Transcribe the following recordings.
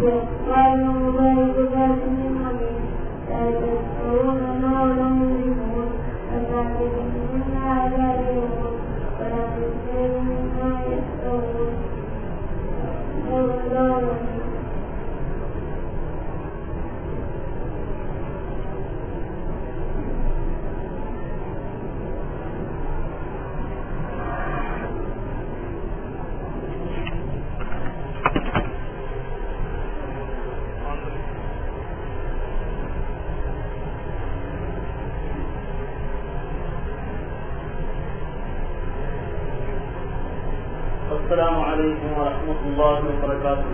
السلام عليكم ورحمة الله وبركاته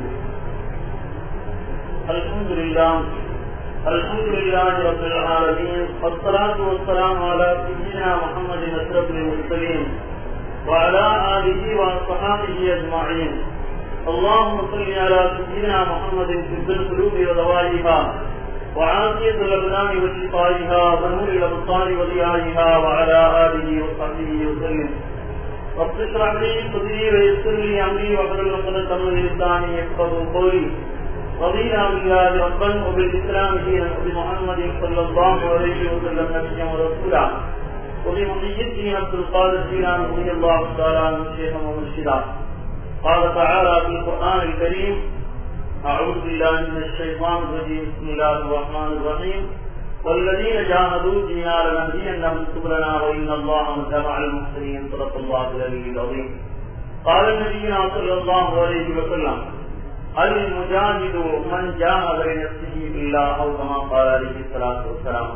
الحمد لله الحمد لله رب العالمين والصلاة والسلام على سيدنا محمد أشرف المرسلين وعلى آله وأصحابه أجمعين اللهم صل على سيدنا محمد في القلوب ودوائها وعافية الأبدان وشفائها ونور الأبصار وضيائها وعلى آله وصحبه وسلم رب اشرح لي صدري ويسر لي امري واحلل عقدة من لساني يفقهوا قولي رضينا بالله ربا وبالاسلام دينا وبمحمد صلى الله عليه وسلم نبيا ورسولا وبمحيته عبد القادر جيلان رضي الله تعالى عنه شيخا ومرشدا قال تعالى في القران الكريم اعوذ بالله من الشيطان الرجيم بسم الله الرحمن الرحيم والذين جاهدوا فينا لنهدينهم سبلنا وان الله مع المحسنين صدق الله العلي العظيم قال نبينا صلى الله عليه وسلم المجاهد من جاهد لنفسه بالله او كما قال عليه الصلاه والسلام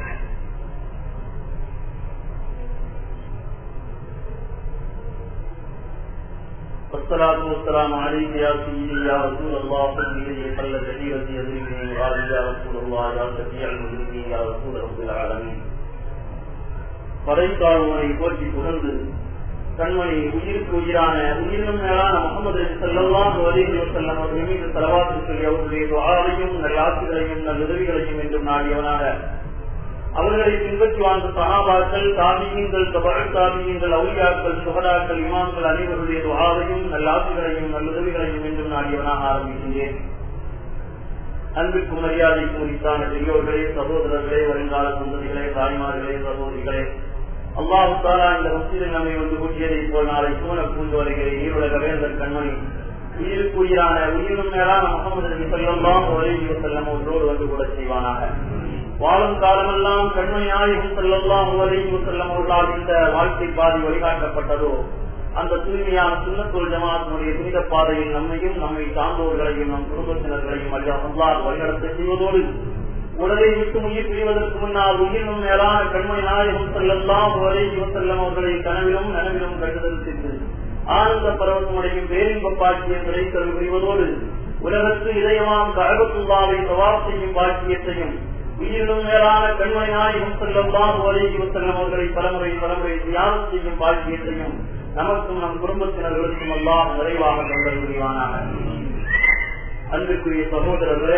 والصلاة والسلام عليك يا سيدي يا رسول الله صل لي صلى كثيرا يدركني وقال يا رسول الله يا شفيع المذنبين يا رسول رب العالمين படைத்தாழ்வனை போற்றி புகழ்ந்து கண்மணி உயிருக்கு உயிரான உயிரினும் மேலான முகமது செல்லல்லாம் வலிகள் செல்லம் அவர்கள் மீது செலவாத்து சொல்லி அவர்களுடைய துவாரையும் நல்லாசிகளையும் நல் உதவிகளையும் என்றும் நாடியவனாக அவர்களை பின்பற்றி வாழ்ந்த சகாபாக்கள் தாமியங்கள் தபழ் தாமியங்கள் அவுளியாக்கள் சுகடாக்கள் இமாம்கள் அனைவருடைய துவாரையும் நல்லாசிகளையும் நல்லுதவிகளையும் என்றும் நாடியவனாக ஆரம்பிக்கின்றேன் அன்பிற்கும் மரியாதைக்கும் உரித்தான பெரியோர்களே சகோதரர்களே வருங்கால சந்ததிகளே தாய்மார்களே சகோதரிகளே அல்லாஹு தாலா இந்த மசிதில் நம்மை வந்து கூட்டியதை போல் நாளை சூன பூண்டு வருகிற ஈருலக வேந்தர் கண்மணி உயிருக்கு உயிரான உயிரும் மேலான முகமது செல்லலாம் ஒரே செல்லம் ஒன்றோடு வந்து கூட செய்வானாக வாழும் காலமெல்லாம் கண்மணியாயும் செல்லலாம் உலகையும் செல்லம் அவர்களால் இந்த வாழ்க்கை பாதி வழிகாட்டப்பட்டதோ அந்த தூய்மையான சுண்ணத்தூர் ஜமாத்தினுடைய புனித பாதையில் நம்மையும் நம்மை சார்ந்தோர்களையும் நம் குடும்பத்தினர்களையும் அல்லாஹ் வழிநடத்த செய்வதோடு உடலை விட்டு உயிர் பிரிவதற்கு முன்னால் உயிரினும் மேலான கண்மணி நாயகம் செல்லலாம் உலகை செல்லம் அவர்களை கனவிலும் நனவிலும் கண்டுதல் செய்து ஆனந்த பருவத்தமுடையும் பேரின்ப பாக்கியங்களை தரு புரிவதோடு உலகத்து இதயமாம் கழகத்துள்ளாவை சவால் செய்யும் பாக்கியத்தையும் உயிரினும் மேலான கண்மணி நாயகம் செல்லலாம் உலகை செல்லம் அவர்களை பலமுறை பலமுறை தியானம் செய்யும் பாக்கியத்தையும் நமக்கும் நம் குடும்பத்தினர்களுக்கும் எல்லாம் நிறைவாக தந்தல் புரிவானாக அன்பிற்குரிய சகோதரர்களே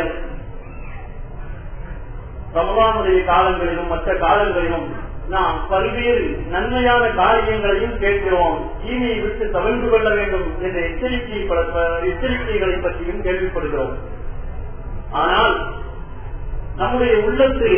ரமலானுடைய காலங்களிலும் மற்ற காலங்களிலும் நாம் பல்வேறு நன்மையான காரியங்களையும் கேட்கிறோம் தீமையை விட்டு தவிர்த்து கொள்ள வேண்டும் என்ற எச்சரிக்கை எச்சரிக்கைகளை பற்றியும் கேள்விப்படுகிறோம் ஆனால் நம்முடைய உள்ளத்தில்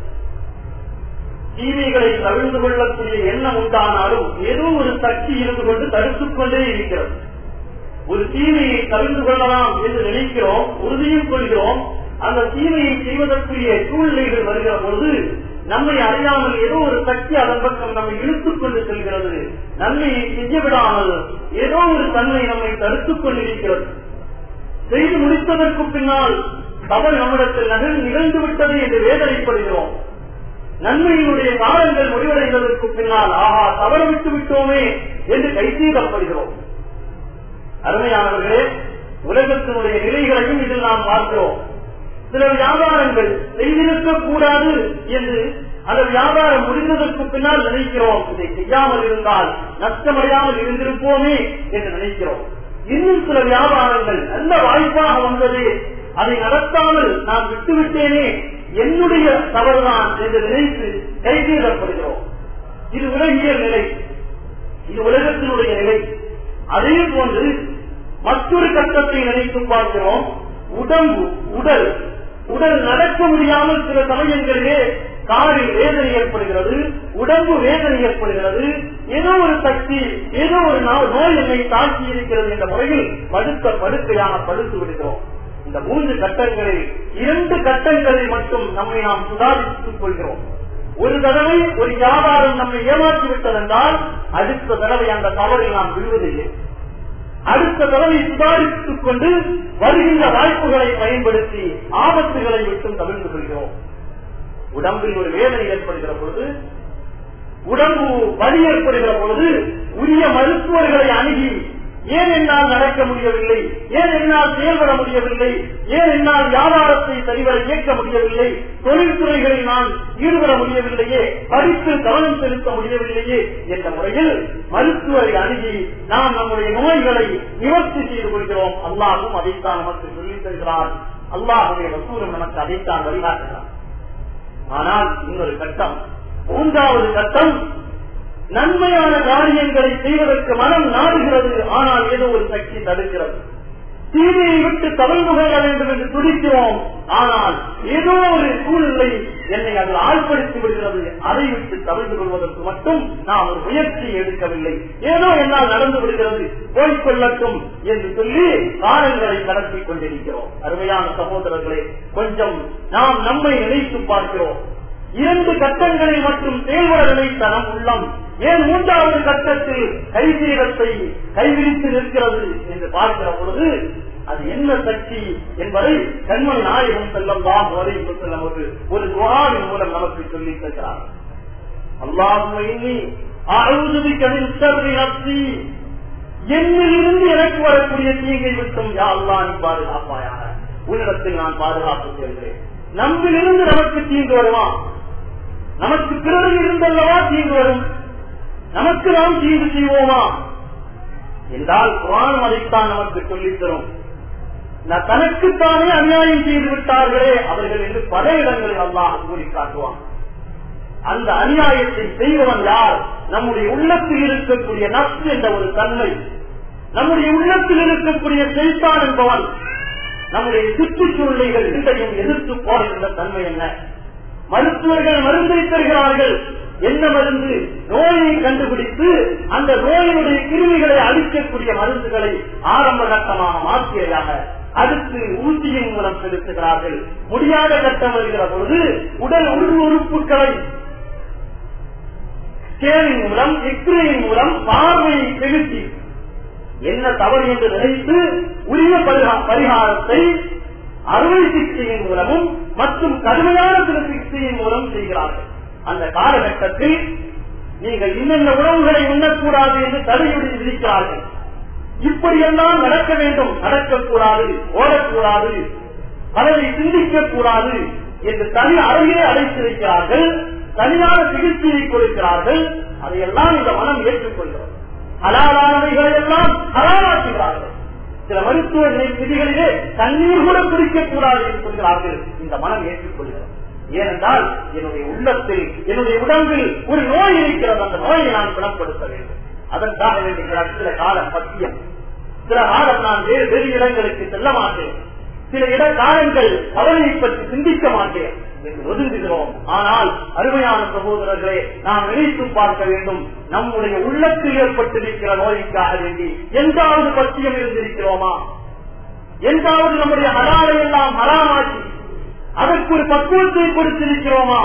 தீமைகளை தவிர்த்து கொள்ளக்கூடிய எண்ணம் உண்டானாலும் ஏதோ ஒரு சக்தி இருந்து கொண்டு தடுத்துக் கொண்டே இருக்கிறது ஒரு தீமையை தவிர்த்து கொள்ளலாம் என்று நினைக்கிறோம் உறுதியும் கொள்கிறோம் அந்த தீமையை செய்வதற்குரிய சூழ்நிலைகள் வருகிற பொழுது நம்மை அறியாமல் ஏதோ ஒரு சக்தி அதன் பக்கம் நம்மை இழுத்துக் கொண்டு செல்கிறது நன்மையை செய்ய விடாமல் ஏதோ ஒரு தன்மை நம்மை தடுத்துக் கொண்டிருக்கிறது செய்து முடித்ததற்கு பின்னால் தவறு நம்மிடத்தில் நகர் நிகழ்ந்து விட்டது என்று வேதனைப்படுகிறோம் நன்மையினுடைய காலங்கள் முடிவடைந்ததற்கு பின்னால் ஆஹா தவறு விட்டு விட்டோமே என்று கைசீதப்படுகிறோம் அருமையானவர்களே உலகத்தினுடைய நிலைகளையும் இதில் நாம் பார்க்கிறோம் சில வியாபாரங்கள் செய்திருக்க கூடாது என்று அந்த வியாபாரம் முடிந்ததற்கு பின்னால் நினைக்கிறோம் இதை செய்யாமல் இருந்தால் நஷ்டமடையாமல் இருந்திருப்போமே என்று நினைக்கிறோம் இன்னும் சில வியாபாரங்கள் நல்ல வாய்ப்பாக வந்தது அதை நடத்தாமல் நான் விட்டுவிட்டேனே என்னுடைய தவறுதான் என்று நினைத்து கைதீரப்படுகிறோம் இது உலகியல் நிலை இது உலகத்தினுடைய நிலை அதே போன்று மற்றொரு கட்டத்தை நினைத்து பார்க்கிறோம் உடம்பு உடல் உடல் நடக்க முடியாமல் சில சமயங்களிலே காலில் வேதனை ஏற்படுகிறது உடம்பு வேதனை ஏற்படுகிறது ஏதோ ஒரு சக்தி ஏதோ ஒரு நோ- நோய் என்னை தாக்கி இருக்கிறது என்ற முறையில் படுத்த படுக்கையாக படுத்து விடுகிறோம் இந்த மூன்று கட்டங்களில் இரண்டு கட்டங்களில் மட்டும் நம்மை நாம் சுதாரித்துக் கொள்கிறோம் ஒரு தடவை ஒரு வியாபாரம் நம்மை ஏமாற்றி விட்டதென்றால் அடுத்த தடவை அந்த தவறில் நாம் விழுவதில்லை அடுத்த தடவை சுதாரித்துக் கொண்டு வருகின்ற வாய்ப்புகளை பயன்படுத்தி ஆபத்துகளை விட்டும் தவிர்த்து கொள்கிறோம் உடம்பில் ஒரு வேதனை ஏற்படுகிற பொழுது உடம்பு வலி ஏற்படுகிற பொழுது உரிய மருத்துவர்களை அணுகி ஏன் என்னால் நடக்க முடியவில்லை ஏன் என்னால் செயல்பட முடியவில்லை ஏன் என்னால் வியாபாரத்தை சரிவர இயக்க முடியவில்லை தொழில்துறைகளில் நான் ஈடுபட முடியவில்லையே படிப்பில் கவனம் செலுத்த முடியவில்லையே என்ற முறையில் மருத்துவரை அணுகி நாம் நம்முடைய நோய்களை நிவர்த்தி செய்து கொள்கிறோம் அல்லாஹும் அதைத்தான் நமக்கு சொல்லித் தருகிறார் அல்லாஹுடைய வசூரம் நமக்கு அதைத்தான் வழிகாட்டுகிறார் ஆனால் இன்னொரு கட்டம் மூன்றாவது கட்டம் நன்மையான காரியங்களை செய்வதற்கு மனம் நாடுகிறது ஆனால் ஏதோ ஒரு சக்தி தடுக்கிறது தீமையை விட்டு தவிர்த்து கொள்ள வேண்டும் என்று துடிக்கிறோம் ஆனால் ஏதோ ஒரு சூழ்நிலை என்னை அதில் ஆழ்படுத்தி விடுகிறது அதை விட்டு தவிர்த்து கொள்வதற்கு மட்டும் நாம் ஒரு முயற்சி எடுக்கவில்லை ஏதோ என்னால் நடந்து விடுகிறது போய்கொள்ளட்டும் என்று சொல்லி காலங்களை கடத்தி கொண்டிருக்கிறோம் அருமையான சகோதரர்களே கொஞ்சம் நாம் நம்மை நினைத்து பார்க்கிறோம் இரண்டு கட்டங்களில் மட்டும் செயல்பட நினைத்த நம் உள்ளம் ஏன் மூன்றாவது கட்டத்தில் கைசீரத்தை கைவிரித்து நிற்கிறது என்று பார்க்கிற பொழுது அது என்ன சக்தி என்பதை கண்மணி நாயகம் செல்லம் தான் செல்லம் ஒரு ஒரு துவாவின் மூலம் நமக்கு சொல்லித் தருகிறார் அல்லாஹ் என்னிலிருந்து எனக்கு வரக்கூடிய தீங்கை விட்டும் யா அல்லாஹ் நீ பாதுகாப்பாயாக உன்னிடத்தில் நான் பாதுகாப்பு செய்கிறேன் நம்மிலிருந்து நமக்கு தீங்கு வருமா நமக்கு பிறரில் இருந்தல்லவா தீங்கு வரும் நமக்கு நாம் தீங்கு செய்வோமா என்றால் குரான் அதைத்தான் நமக்கு சொல்லித் தரும் நான் தனக்குத்தானே அநியாயம் செய்து விட்டார்களே அவர்கள் என்று பல இடங்களில் அல்லாஹ் கூறி காட்டுவான் அந்த அநியாயத்தை செய்தவன் யார் நம்முடைய உள்ளத்தில் இருக்கக்கூடிய நப்சு என்ற ஒரு தன்மை நம்முடைய உள்ளத்தில் இருக்கக்கூடிய செய்தான் என்பவன் நம்முடைய சுற்றுச்சூழ்நிலைகள் இரண்டையும் எதிர்த்து போடுகின்ற தன்மை என்ன மருத்துவர்கள் மருந்தை தருகிறார்கள் என்ன மருந்து நோயை கண்டுபிடித்து அந்த நோயினுடைய கிருமிகளை அழிக்கக்கூடிய மருந்துகளை ஆரம்ப கட்டமாக மாற்றியதாக அடுத்து ஊசியின் மூலம் செலுத்துகிறார்கள் முடியாத கட்டம் வருகிற பொழுது உடல் உள் உறுப்புகளை ஸ்கேனின் மூலம் எக்ஸ்ரேயின் மூலம் பார்வையை செலுத்தி என்ன தவறு என்று நினைத்து உரிய பரிகா- பரிகாரத்தை அறுவை சிகிச்சையின் மூலமும் மற்றும் கடுமையான சில சிகிச்சையின் மூலம் செய்கிறார்கள் அந்த காலகட்டத்தில் நீங்கள் இன்னென்ன உணவுகளை உண்ணக்கூடாது என்று தடையுடன் விதிக்கிறார்கள் இப்படியெல்லாம் நடக்க வேண்டும் நடக்கக்கூடாது ஓடக்கூடாது பலரை சிந்திக்க கூடாது என்று தனி அறையே அடைத்திருக்கிறார்கள் தனியான சிகிச்சையை கொடுக்கிறார்கள் அதையெல்லாம் இந்த மனம் ஏற்றுக்கொள்கிறது ஹலாலானவைகளை எல்லாம் ஹலாலாக்குகிறார்கள் சில மருத்துவ விதிகளிலே தண்ணீர் கூட குடிக்கக் கூடாது என்று சொல்கிறார்கள் இந்த மனம் ஏற்றுக்கொள்கிறது ஏனென்றால் என்னுடைய உள்ளத்தில் என்னுடைய உடம்பில் ஒரு நோய் இருக்கிறது அந்த நோயை நான் குணப்படுத்த வேண்டும் அதற்காக வேண்டிய சில காலம் பத்தியம் சில காலம் நான் வேறு வேறு இடங்களுக்கு செல்ல மாட்டேன் சில இட காலங்கள் அவனை பற்றி சிந்திக்க மாட்டேன் என்று ஒதுங்குகிறோம் ஆனால் அருமையான சகோதரர்களே நாம் நினைத்து பார்க்க வேண்டும் நம்முடைய உள்ளத்தில் ஏற்பட்டிருக்கிற நோய்க்காக வேண்டி எந்தாவது பத்தியம் இருந்திருக்கிறோமா எந்தாவது நம்முடைய ஹலாலை எல்லாம் ஹராமாக்கி அதற்கு ஒரு பக்குவத்தை கொடுத்திருக்கிறோமா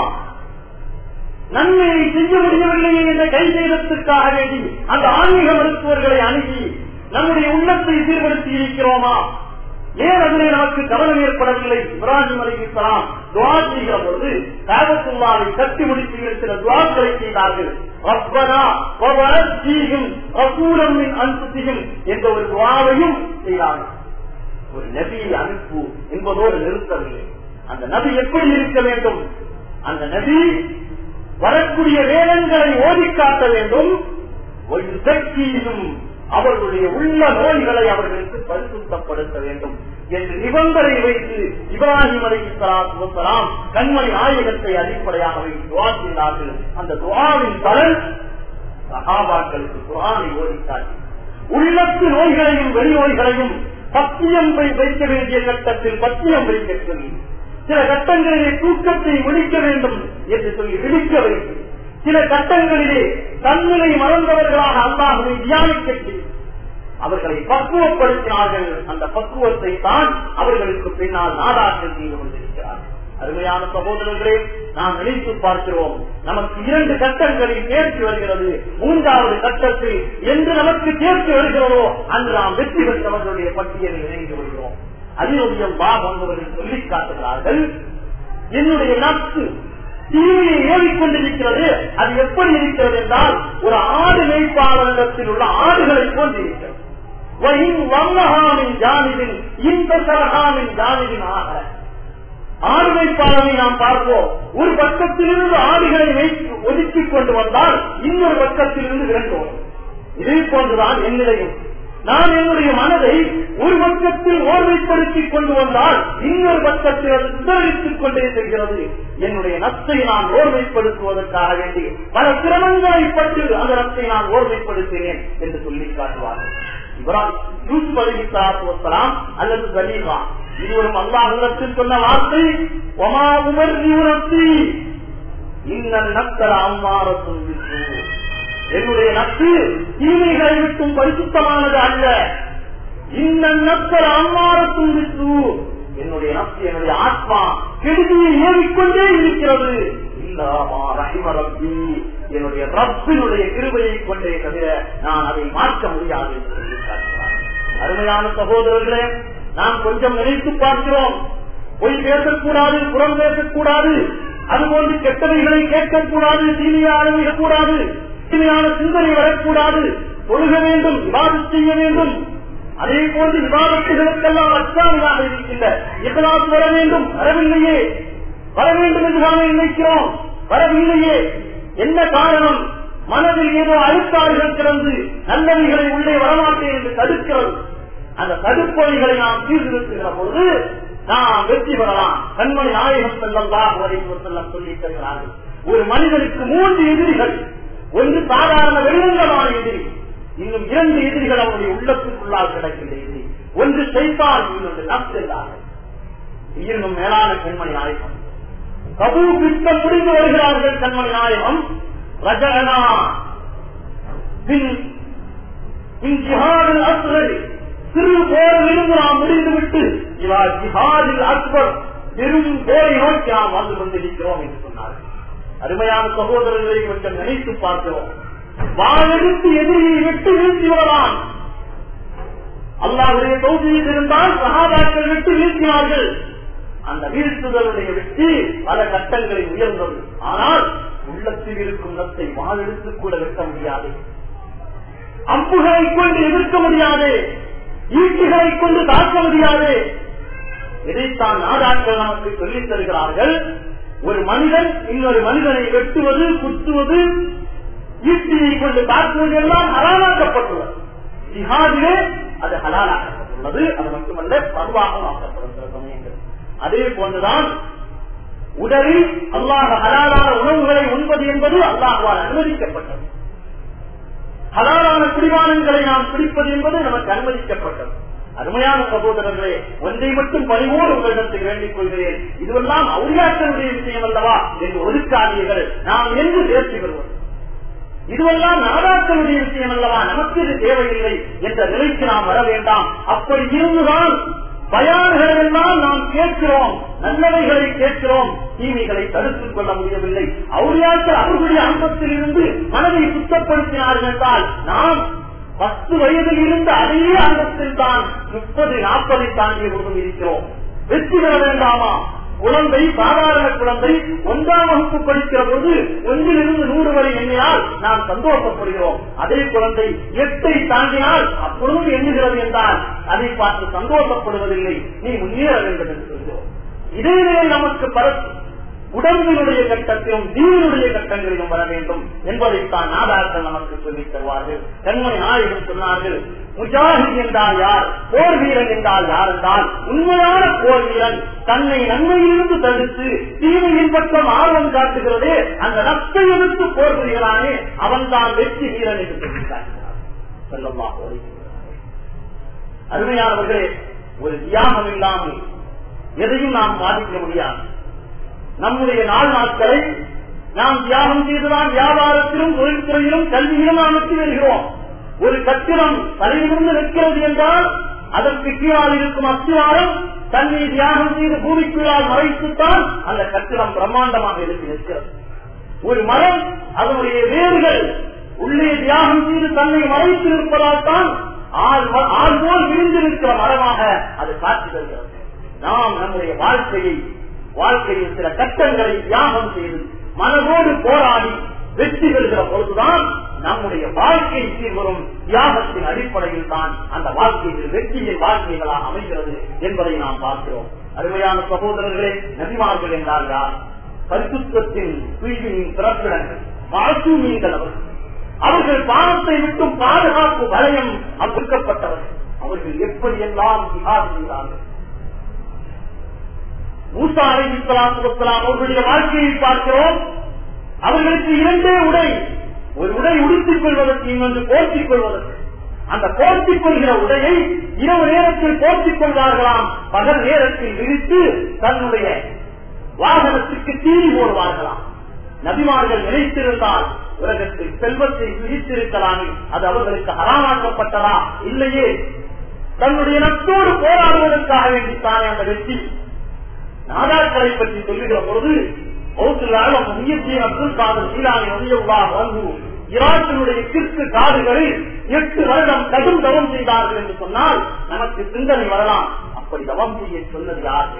நன்மையை செய்ய முடியவில்லை என்ற கை செய்ததற்காக வேண்டி அந்த ஆன்மீக மருத்துவர்களை அணுகி நம்முடைய உள்ளத்தை சீர்படுத்தி இருக்கிறோமா ஏன் அதிலே நமக்கு கவனம் ஏற்படவில்லை இப்ராஹிம் அலிஸ்லாம் துவா செய்கிற பொழுது காபத்துல்லாவை கட்டி முடித்து சில துவாக்களை செய்தார்கள் ரப்பனா வவரத்தீஹிம் ரசூலம் மின் அன்ஃபுஸிஹிம் என்ற ஒரு துவாவையும் செய்தார்கள் ஒரு நபியை அனுப்பு என்பதோடு நிறுத்தவில்லை அந்த நபி எப்படி இருக்க வேண்டும் அந்த நபி வரக்கூடிய வேதங்களை ஓதி காட்ட வேண்டும் ஒரு சக்தியும் அவர்களுடைய உள்ள நோய்களை அவர்களுக்கு பரிசுத்தப்படுத்த வேண்டும் என்று நிபந்தனை வைத்து இப்ராஹிம் அலி சலாத்துலாம் கண்மணி நாயகத்தை அடிப்படையாக வைத்து துவா செய்தார்கள் அந்த துவாவின் பலன் சகாபாக்களுக்கு குரானை ஓடி காட்டி உள்ளத்து நோய்களையும் வெளி நோய்களையும் பத்தியம் வை- வைக்க வேண்டிய கட்டத்தில் பத்தியம் வைக்க சொல்லி சில கட்டங்களிலே தூக்கத்தை விழிக்க வேண்டும் என்று சொல்லி விழிக்க வேண்டும் சில கட்டங்களிலே தன்னிலை மறந்தவர்களாக அல்லாஹுவை தியானிக்க செய்து அவர்களை பக்குவப்படுத்தினார்கள் அந்த பக்குவத்தை தான் அவர்களுக்கு பின்னால் நாடாற்றல் செய்து கொண்டிருக்கிறார்கள் அருமையான சகோதரர்களே நாம் நினைத்து பார்க்கிறோம் நமக்கு இரண்டு கட்டங்களில் தேர்ச்சி வருகிறது மூன்றாவது கட்டத்தில் என்று நமக்கு தேர்ச்சி வருகிறதோ அன்று நாம் வெற்றி பெற்றவர்களுடைய பட்டியலில் இணைந்து வருகிறோம் அதினுடைய பா வந்தவர்கள் சொல்லி காட்டுகிறார்கள் என்னுடைய நட்பு தீமையை ஏறிக்கொண்டிருக்கிறது அது எப்படி இருக்கிறது என்றால் ஒரு ஆடு மேய்ப்பாளரிடத்தில் உள்ள ஆடுகளை போன்றிருக்கிறது وَإِنْ وَمَّهَا مِنْ جَانِبٍ إِنْ تَسَرَهَا مِنْ جَانِبٍ آخَرٍ ஆடுமைப்பாளனை நாம் பார்ப்போம் ஒரு பக்கத்திலிருந்து ஆடுகளை வைத்து ஒதுக்கிக் கொண்டு வந்தால் இன்னொரு பக்கத்திலிருந்து வேண்டும் இதே போன்றுதான் என்னிலையும் நான் என்னுடைய மனதை ஒரு பக்கத்தில் ஓர்மைப்படுத்திக் கொண்டு வந்தால் இன்னொரு பக்கத்தில் அது சிதறடித்துக் கொண்டே செல்கிறது என்னுடைய நத்தை நான் ஓர்மைப்படுத்துவதற்காக வேண்டி பல சிரமங்களை பட்டு அந்த நத்தை நான் ஓர்மைப்படுத்தினேன் என்று சொல்லி காட்டுவார்கள் இப்ராஹிம் யூசுப் அலி சலாத்துவலாம் அல்லது சலீமா இருவரும் அல்லாஹிடத்தில் சொன்ன வார்த்தை ஒமா உமர் நிவரத்தி இன்ன நத்தர அம்மாரத்தும் என்னுடைய நட்பு தீமைகளை விட்டும் பரிசுத்தமானது அல்ல இன்ன நத்தர அம்மாரத்தும் விட்டு என்னுடைய நட்பு என்னுடைய ஆத்மா கெடுதியை ஏறிக்கொண்டே இருக்கிறது இல்லாமா ரஹிம ரப்பி என்னுடைய ரப்பினுடைய கிருபையை கொண்டே தவிர நான் அதை மாற்ற முடியாது என்று சொல்லி காட்டுகிறார் அருமையான சகோதரர்களே நாம் கொஞ்சம் நினைத்து பார்க்கிறோம் பொய் பேசக்கூடாது புறம் பேசக்கூடாது அதுபோன்று கெட்டவைகளை கேட்கக்கூடாது தீமையான கூடாது தீமையான சிந்தனை வரக்கூடாது தொழுக வேண்டும் விவாதம் செய்ய வேண்டும் அதே போன்று விவாதத்துகளுக்கெல்லாம் அச்சாமியாக இருக்கின்ற இகலாஸ் வர வேண்டும் வரவில்லையே வர வேண்டும் என்று நாமே நினைக்கிறோம் வரவில்லையே என்ன காரணம் மனதில் ஏதோ அழுத்தாறுகள் கிடந்து நல்லவைகளை உள்ளே வரமாட்டேன் என்று தடுக்கிறது அந்த தடுப்பொழிகளை நாம் சீர்திருத்துகிற போது நாம் வெற்றி பெறலாம் கண்மணி நாயகம் செல்லம் தான் செல்லம் சொல்லி தருகிறார்கள் ஒரு மனிதனுக்கு மூன்று எதிரிகள் ஒன்று சாதாரண வெளிரங்கமான எதிரி இன்னும் இரண்டு எதிரிகள் அவருடைய உள்ளத்துக்குள்ளால் கிடக்கின்ற எதிரி ஒன்று செய்தால் இன்னொன்று நப்செல்லார்கள் இன்னும் மேலான கண்மணி நாயகம் கபூ பித்தம் முடிந்து வருகிறார்கள் கண்மணி நாயகம் ரஜகனா பின் பின் ஜிஹாதில் அஸ்வர் சிறு போரிலிருந்து நாம் முடிந்துவிட்டு இவா ஜிஹாதில் அக்பர் பெரும் போரை நோக்கி நாம் வந்து கொண்டிருக்கிறோம் என்று சொன்னார்கள் அருமையான சகோதரர்களை கொஞ்சம் நினைத்து பார்க்கிறோம் வாழெடுத்து எதிரியை விட்டு வீழ்த்தி வரலாம் அல்லாவுடைய தொகுதியில் இருந்தால் சகாபாக்கள் விட்டு வீழ்த்தினார்கள் அந்த வீழ்த்துதலுடைய வெற்றி பல கட்டங்களில் உயர்ந்தது ஆனால் உள்ளத்தில் இருக்கும் நத்தை வாழெடுத்து கூட வெட்ட முடியாது அம்புகளை கொண்டு எதிர்க்க முடியாது ஈட்டிகளை கொண்டு தாக்க முடியாது இதைத்தான் நாடாக்கள் நமக்கு சொல்லித் தருகிறார்கள் ஒரு மனிதன் இன்னொரு மனிதனை வெட்டுவது குத்துவது ஈட்டியை கொண்டு தாக்குவது எல்லாம் ஹலாலாக்கப்பட்டுள்ளது ஜிஹாதிலே அது ஹலாலாக்கப்பட்டுள்ளது அது மட்டுமல்ல பருவாகம் ஆக்கப்படுகிற சமயங்கள் அதே போன்றுதான் உடலில் அல்லாஹ் ஹலாலான உணவுகளை உண்பது என்பது அல்லாஹால் அனுமதிக்கப்பட்டது ஹலாலான குடிவானங்களை நாம் பிடிப்பது என்பது நமக்கு அனுமதிக்கப்பட்டது அருமையான சகோதரர்களே ஒன்றை மட்டும் பணிவோடு உங்களிடத்தில் வேண்டிக் கொள்கிறேன் இதுவெல்லாம் அவுரியாக்களுடைய விஷயம் அல்லவா என்று ஒதுக்காதீர்கள் நாம் என்று தேர்ச்சி பெறுவோம் இதுவெல்லாம் நாடாக்களுடைய விஷயம் அல்லவா நமக்கு இது தேவையில்லை என்ற நிலைக்கு நாம் வர வேண்டாம் அப்படி இருந்துதான் பயான்களை எல்லாம் நாம் கேட்கிறோம் நல்லவைகளை கேட்கிறோம் தீமைகளை தடுத்துக் கொள்ள முடியவில்லை அவுரியாக்கள் அவர்களுடைய அன்பத்தில் இருந்து மனதை சுத்தப்படுத்தினார்கள் என்றால் நாம் பத்து வயதில் இருந்து அதே அங்கத்தில் தான் முப்பது நாற்பதை தாண்டிய பொழுதும் இருக்கிறோம் வெற்றி பெற வேண்டாமா குழந்தை சாதாரண குழந்தை ஒன்றாம் வகுப்பு படிக்கிற போது ஒன்றிலிருந்து நூறு வரை எண்ணினால் நாம் சந்தோஷப்படுகிறோம் அதே குழந்தை எட்டை தாண்டினால் அப்பொழுதும் எண்ணுகிறது என்றால் அதை பார்த்து சந்தோஷப்படுவதில்லை நீ முன்னேற வேண்டும் என்று சொல்கிறோம் இதே நிலை நமக்கு பரத்து உடம்பினுடைய கட்டத்திலும் தீவினுடைய கட்டங்களிலும் வர வேண்டும் என்பதைத்தான் நாடாக்கள் நமக்கு சொல்லித் தருவார்கள் கண்மணி நாயகம் சொன்னார்கள் முஜாஹித் என்றால் யார் போர் வீரன் என்றால் யார் என்றால் உண்மையான போர் வீரன் தன்னை நன்மையிலிருந்து தடுத்து தீமையின் பக்கம் ஆர்வம் காட்டுகிறதே அந்த நஷ்டை எதிர்த்து போர் புரிகிறானே அவன் தான் வெற்றி வீரன் என்று சொல்லி காட்டினார் செல்லமாக அருமையானவர்களே ஒரு தியாகம் இல்லாமல் எதையும் நாம் பாதிக்க முடியாது நம்முடைய நாள் நாட்களை நாம் தியாகம் செய்துதான் வியாபாரத்திலும் தொழில்துறையிலும் கல்வியிலும் நாம் வெற்றி வருகிறோம் ஒரு கட்டிடம் தலையிலிருந்து நிற்கிறது என்றால் அதற்கு கீழால் இருக்கும் அஸ்திவாரம் தன்னை தியாகம் செய்து பூமிக்குள்ளால் மறைத்துத்தான் அந்த கட்டிடம் பிரம்மாண்டமாக இருக்கு நிற்கிறது ஒரு மரம் அதனுடைய வேர்கள் உள்ளே தியாகம் செய்து தன்னை மறைத்து இருப்பதால் தான் ஆள் ஆள் போல் விழுந்திருக்கிற மரமாக அது காட்சி தருகிறது நாம் நம்முடைய வாழ்க்கையை வாழ்க்கையில் சில கட்டங்களை தியாகம் செய்து மனதோடு போராடி வெற்றி பெறுகிற பொழுதுதான் நம்முடைய வாழ்க்கை சீர்வரும் தியாகத்தின் அடிப்படையில் தான் அந்த வாழ்க்கையில் வெற்றியின் வாழ்க்கைகளாக அமைகிறது என்பதை நாம் பார்க்கிறோம் அருமையான சகோதரர்களே நபிமார்கள் என்றால் யார் பரிசுத்தத்தின் தூய்மையின் பிறப்பிடங்கள் மாசூமியங்கள் அவர்கள் அவர்கள் பாவத்தை விட்டும் பாதுகாப்பு வளையம் அமைக்கப்பட்டவர்கள் அவர்கள் எப்படியெல்லாம் திகார் செய்தார்கள் மூசா அலை இஸ்லாம் அவர்களுடைய வாழ்க்கையை பார்க்கிறோம் அவர்களுக்கு இரண்டே உடை ஒரு உடை உடுத்திக் கொள்வதற்கு இன்னொன்று போர்த்திக் கொள்வதற்கு அந்த போர்த்திக் கொள்கிற உடையை இரவு நேரத்தில் போர்த்திக் கொள்வார்களாம் பகல் நேரத்தில் விரித்து தன்னுடைய வாகனத்துக்கு தீனி போடுவார்களாம் நபிமார்கள் நினைத்திருந்தால் உலகத்தில் செல்வத்தை விரித்திருக்கலாமே அது அவர்களுக்கு அறாமாக்கப்பட்டதா இல்லையே தன்னுடைய நட்போடு போராடுவதற்காக வேண்டித்தானே அந்த வெற்றி நாடாக்களை பற்றி சொல்லுகிற பொழுது அப்துல் காதர் சீலானி நதியுள்ளா வந்து ஈராக்கினுடைய கிற்கு காடுகளில் எட்டு வருடம் கடும் தவம் செய்தார்கள் என்று சொன்னால் நமக்கு சிந்தனை வரலாம் அப்படி தவம் செய்ய சொன்னது யாரு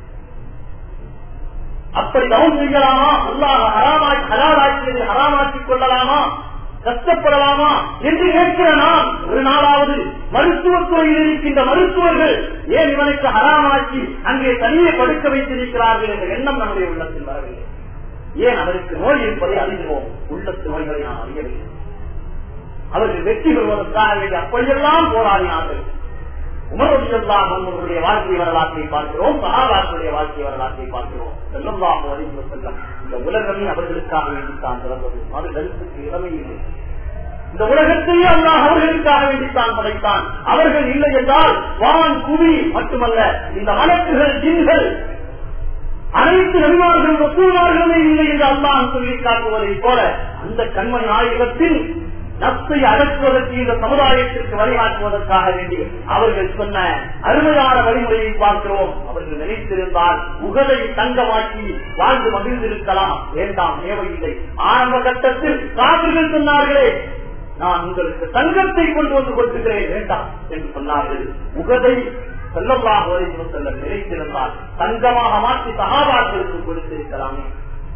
அப்படி தவம் செய்யலாமா அல்லாஹ் ஹராமாக்கி ஹலாலாக்கியதை ஹராமாக்கிக் கொள்ளலாமா கஷ்டப்படலாமா என்று கேட்கிற நாம் ஒரு நாளாவது மருத்துவத்துறையில் இருக்கின்ற மருத்துவர்கள் ஏன் இவனுக்கு ஹராமாக்கி அங்கே தனியே படுக்க வைத்திருக்கிறார்கள் என்ற எண்ணம் நம்முடைய உள்ளத்தில் வரவில்லை ஏன் அவருக்கு நோய் இருப்பதை அறிகிறோம் உள்ளத்து நோய்களை நாம் அறியவில்லை அவர்கள் வெற்றி பெறுவதற்காக வேண்டிய அப்படியெல்லாம் போராடினார்கள் உமரவியெல்லாம் உங்களுடைய வாழ்க்கை வரலாற்றை பார்க்கிறோம் சகாபாக்களுடைய வாழ்க்கை வரலாற்றை பார்க்கிறோம் செல்லம்பாக வரைந்து செல்லம் இந்த உலகமே அவர்களுக்காக வேண்டித்தான் பிறந்தது அவர்களுக்கு இளமை இல்லை இந்த உலகத்தையே அல்லாஹ் அவர்களுக்காக வேண்டித்தான் படைத்தான் அவர்கள் இல்லை என்றால் வான் குவி மட்டுமல்ல இந்த வழக்குகள் ஜின்கள் அனைத்து நபிமார்களும் ஒப்புமார்களுமே இல்லை என்று அல்லாஹ் சொல்லி காட்டுவதை போல அந்த கண்மணி ஆயுதத்தில் நப்சை அடக்குவதற்கு இந்த சமுதாயத்திற்கு வழிகாட்டுவதற்காக வேண்டி அவர்கள் சொன்ன அருமையான வழிமுறையை பார்க்கிறோம் அவர்கள் நினைத்திருந்தால் உகதை தங்கமாக்கி வாழ்ந்து மகிழ்ந்திருக்கலாம் வேண்டாம் தேவையில்லை ஆரம்ப கட்டத்தில் காவிர்கள் சொன்னார்களே நான் உங்களுக்கு தங்கத்தை கொண்டு வந்து கொடுக்கிறேன் வேண்டாம் என்று சொன்னார்கள் உகதை செல்லமாக வரைக்கும் செல்ல நினைத்திருந்தால் தங்கமாக மாற்றி சகாபாக்களுக்கு கொடுத்திருக்கலாமே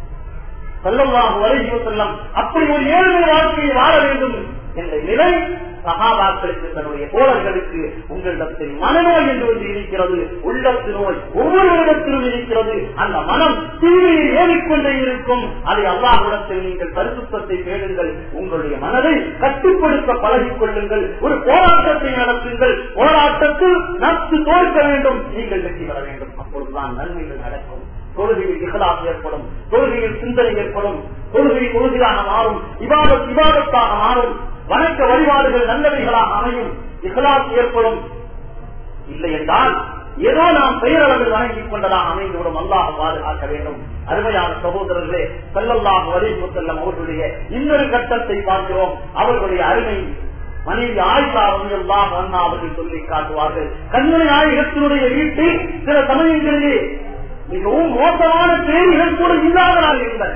செல்லமாக வரைக்கும் செல்லம் அப்படி ஒரு ஏழ்மை வாழ்க்கையை வாழ வேண்டும் என்ற நிலை சகாபாக்களுக்கு தன்னுடைய தோழர்களுக்கு உங்களிடத்தில் மனநோய் என்று ஒன்று இருக்கிறது உள்ளத்து நோய் ஒவ்வொரு இடத்திலும் இருக்கிறது அந்த மனம் தீமையை ஏறிக்கொண்டே இருக்கும் அதை அல்லாஹிடத்தில் நீங்கள் பரிசுத்தத்தை தேடுங்கள் உங்களுடைய மனதை கட்டுப்படுத்த பழகிக் கொள்ளுங்கள் ஒரு போராட்டத்தை நடத்துங்கள் போராட்டத்தில் நட்பு தோற்க வேண்டும் நீங்கள் வெற்றி பெற வேண்டும் அப்பொழுதுதான் நன்மைகள் நடக்கும் தொழுகையில் இகலாக ஏற்படும் தொழுகையில் சிந்தனை ஏற்படும் தொழுகை தொழுகையாக மாறும் இவாதத் விவாதத்தாக மாறும் வணக்க வழிபாடுகள் நல்லவைகளாக அமையும் இகலாஸ் ஏற்படும் இல்லை என்றால் ஏதோ நாம் பெயரளவில் வணங்கிக் கொண்டதாக அமைந்துவிடும் அல்லாஹ் பாதுகாக்க வேண்டும் அருமையான சகோதரர்களே செல்லல்லாஹ் வலிவு செல்லம் அவர்களுடைய இன்னொரு கட்டத்தை பார்க்கிறோம் அவர்களுடைய அருமை மனைவி ஆயிஷா எல்லாம் அண்ணா அவர்கள் சொல்லி காட்டுவார்கள் கண்மணி நாயகத்தினுடைய வீட்டில் சில சமயங்களிலே மிகவும் மோசமான தேதிகள் கூட இல்லாதனால் இருந்தன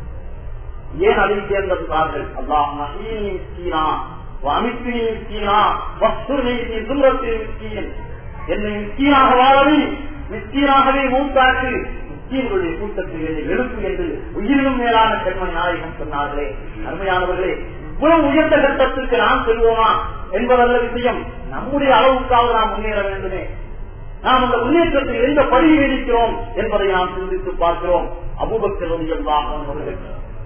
ஏன் அதை தேர்ந்தெடுத்தார்கள் அல்லாஹ் மஹீனி மிஸ்கீனா அமித்தினி மிஸ்கீனா வஸ்துர்னி சுந்தரத்தின் மிஸ்கீன் என்னை மிஸ்கீனாக வாழவி மிஸ்கீனாகவே மூத்தாக்கு மிஸ்கீன்களுடைய கூட்டத்தில் என்னை எழுப்பு என்று உயிரினும் மேலான பெண்மணி நாயகம் சொன்னார்களே அருமையானவர்களே இவ்வளவு உயர்ந்த கட்டத்திற்கு நாம் செல்வோமா என்பதல்ல விஷயம் நம்முடைய அளவுக்காக நாம் முன்னேற வேண்டுமே நாம் அந்த முன்னேற்றத்தில் எந்த படியில் இருக்கிறோம் என்பதை நாம் சிந்தித்து பார்க்கிறோம் அபுபக்தர் அவர்கள்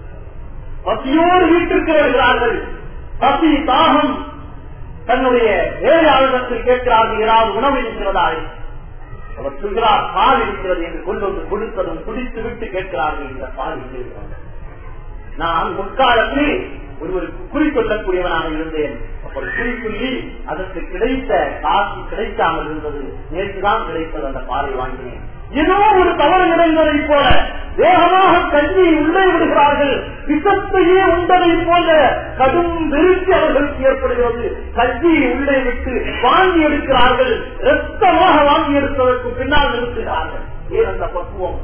பசியோடு வீட்டிற்கு வருகிறார்கள் பசி தாகம் தன்னுடைய வேலையாளர்கள் கேட்கிறார்கள் ஏதாவது உணவு இருக்கிறதாய் அவர் சொல்கிறார் பால் இருக்கிறது என்று கொண்டு வந்து கொடுத்ததும் குடித்து விட்டு கேட்கிறார்கள் இந்த பால் இருக்கிறார்கள் நான் முற்காலத்தில் ஒருவர் குறிக்கொள்ளக்கூடியவனாக இருந்தேன் ஒரு குறி சொல்லி அதற்கு கிடைத்த காசு கிடைக்காமல் இருந்தது நேற்றுதான் கிடைத்தது அந்த பாறை வாங்கினேன் ஏதோ ஒரு தவறு நடந்ததை போல வேகமாக கஞ்சியை உள்ளே விடுகிறார்கள் விஷத்தையே உண்டதை போல கடும் வெறுப்பு அவர்களுக்கு ஏற்படுகிறது கஞ்சியை உள்ளே விட்டு வாங்கி எடுக்கிறார்கள் ரத்தமாக வாங்கி எடுப்பதற்கு பின்னால் நிறுத்துகிறார்கள் ஏன் அந்த பக்குவம்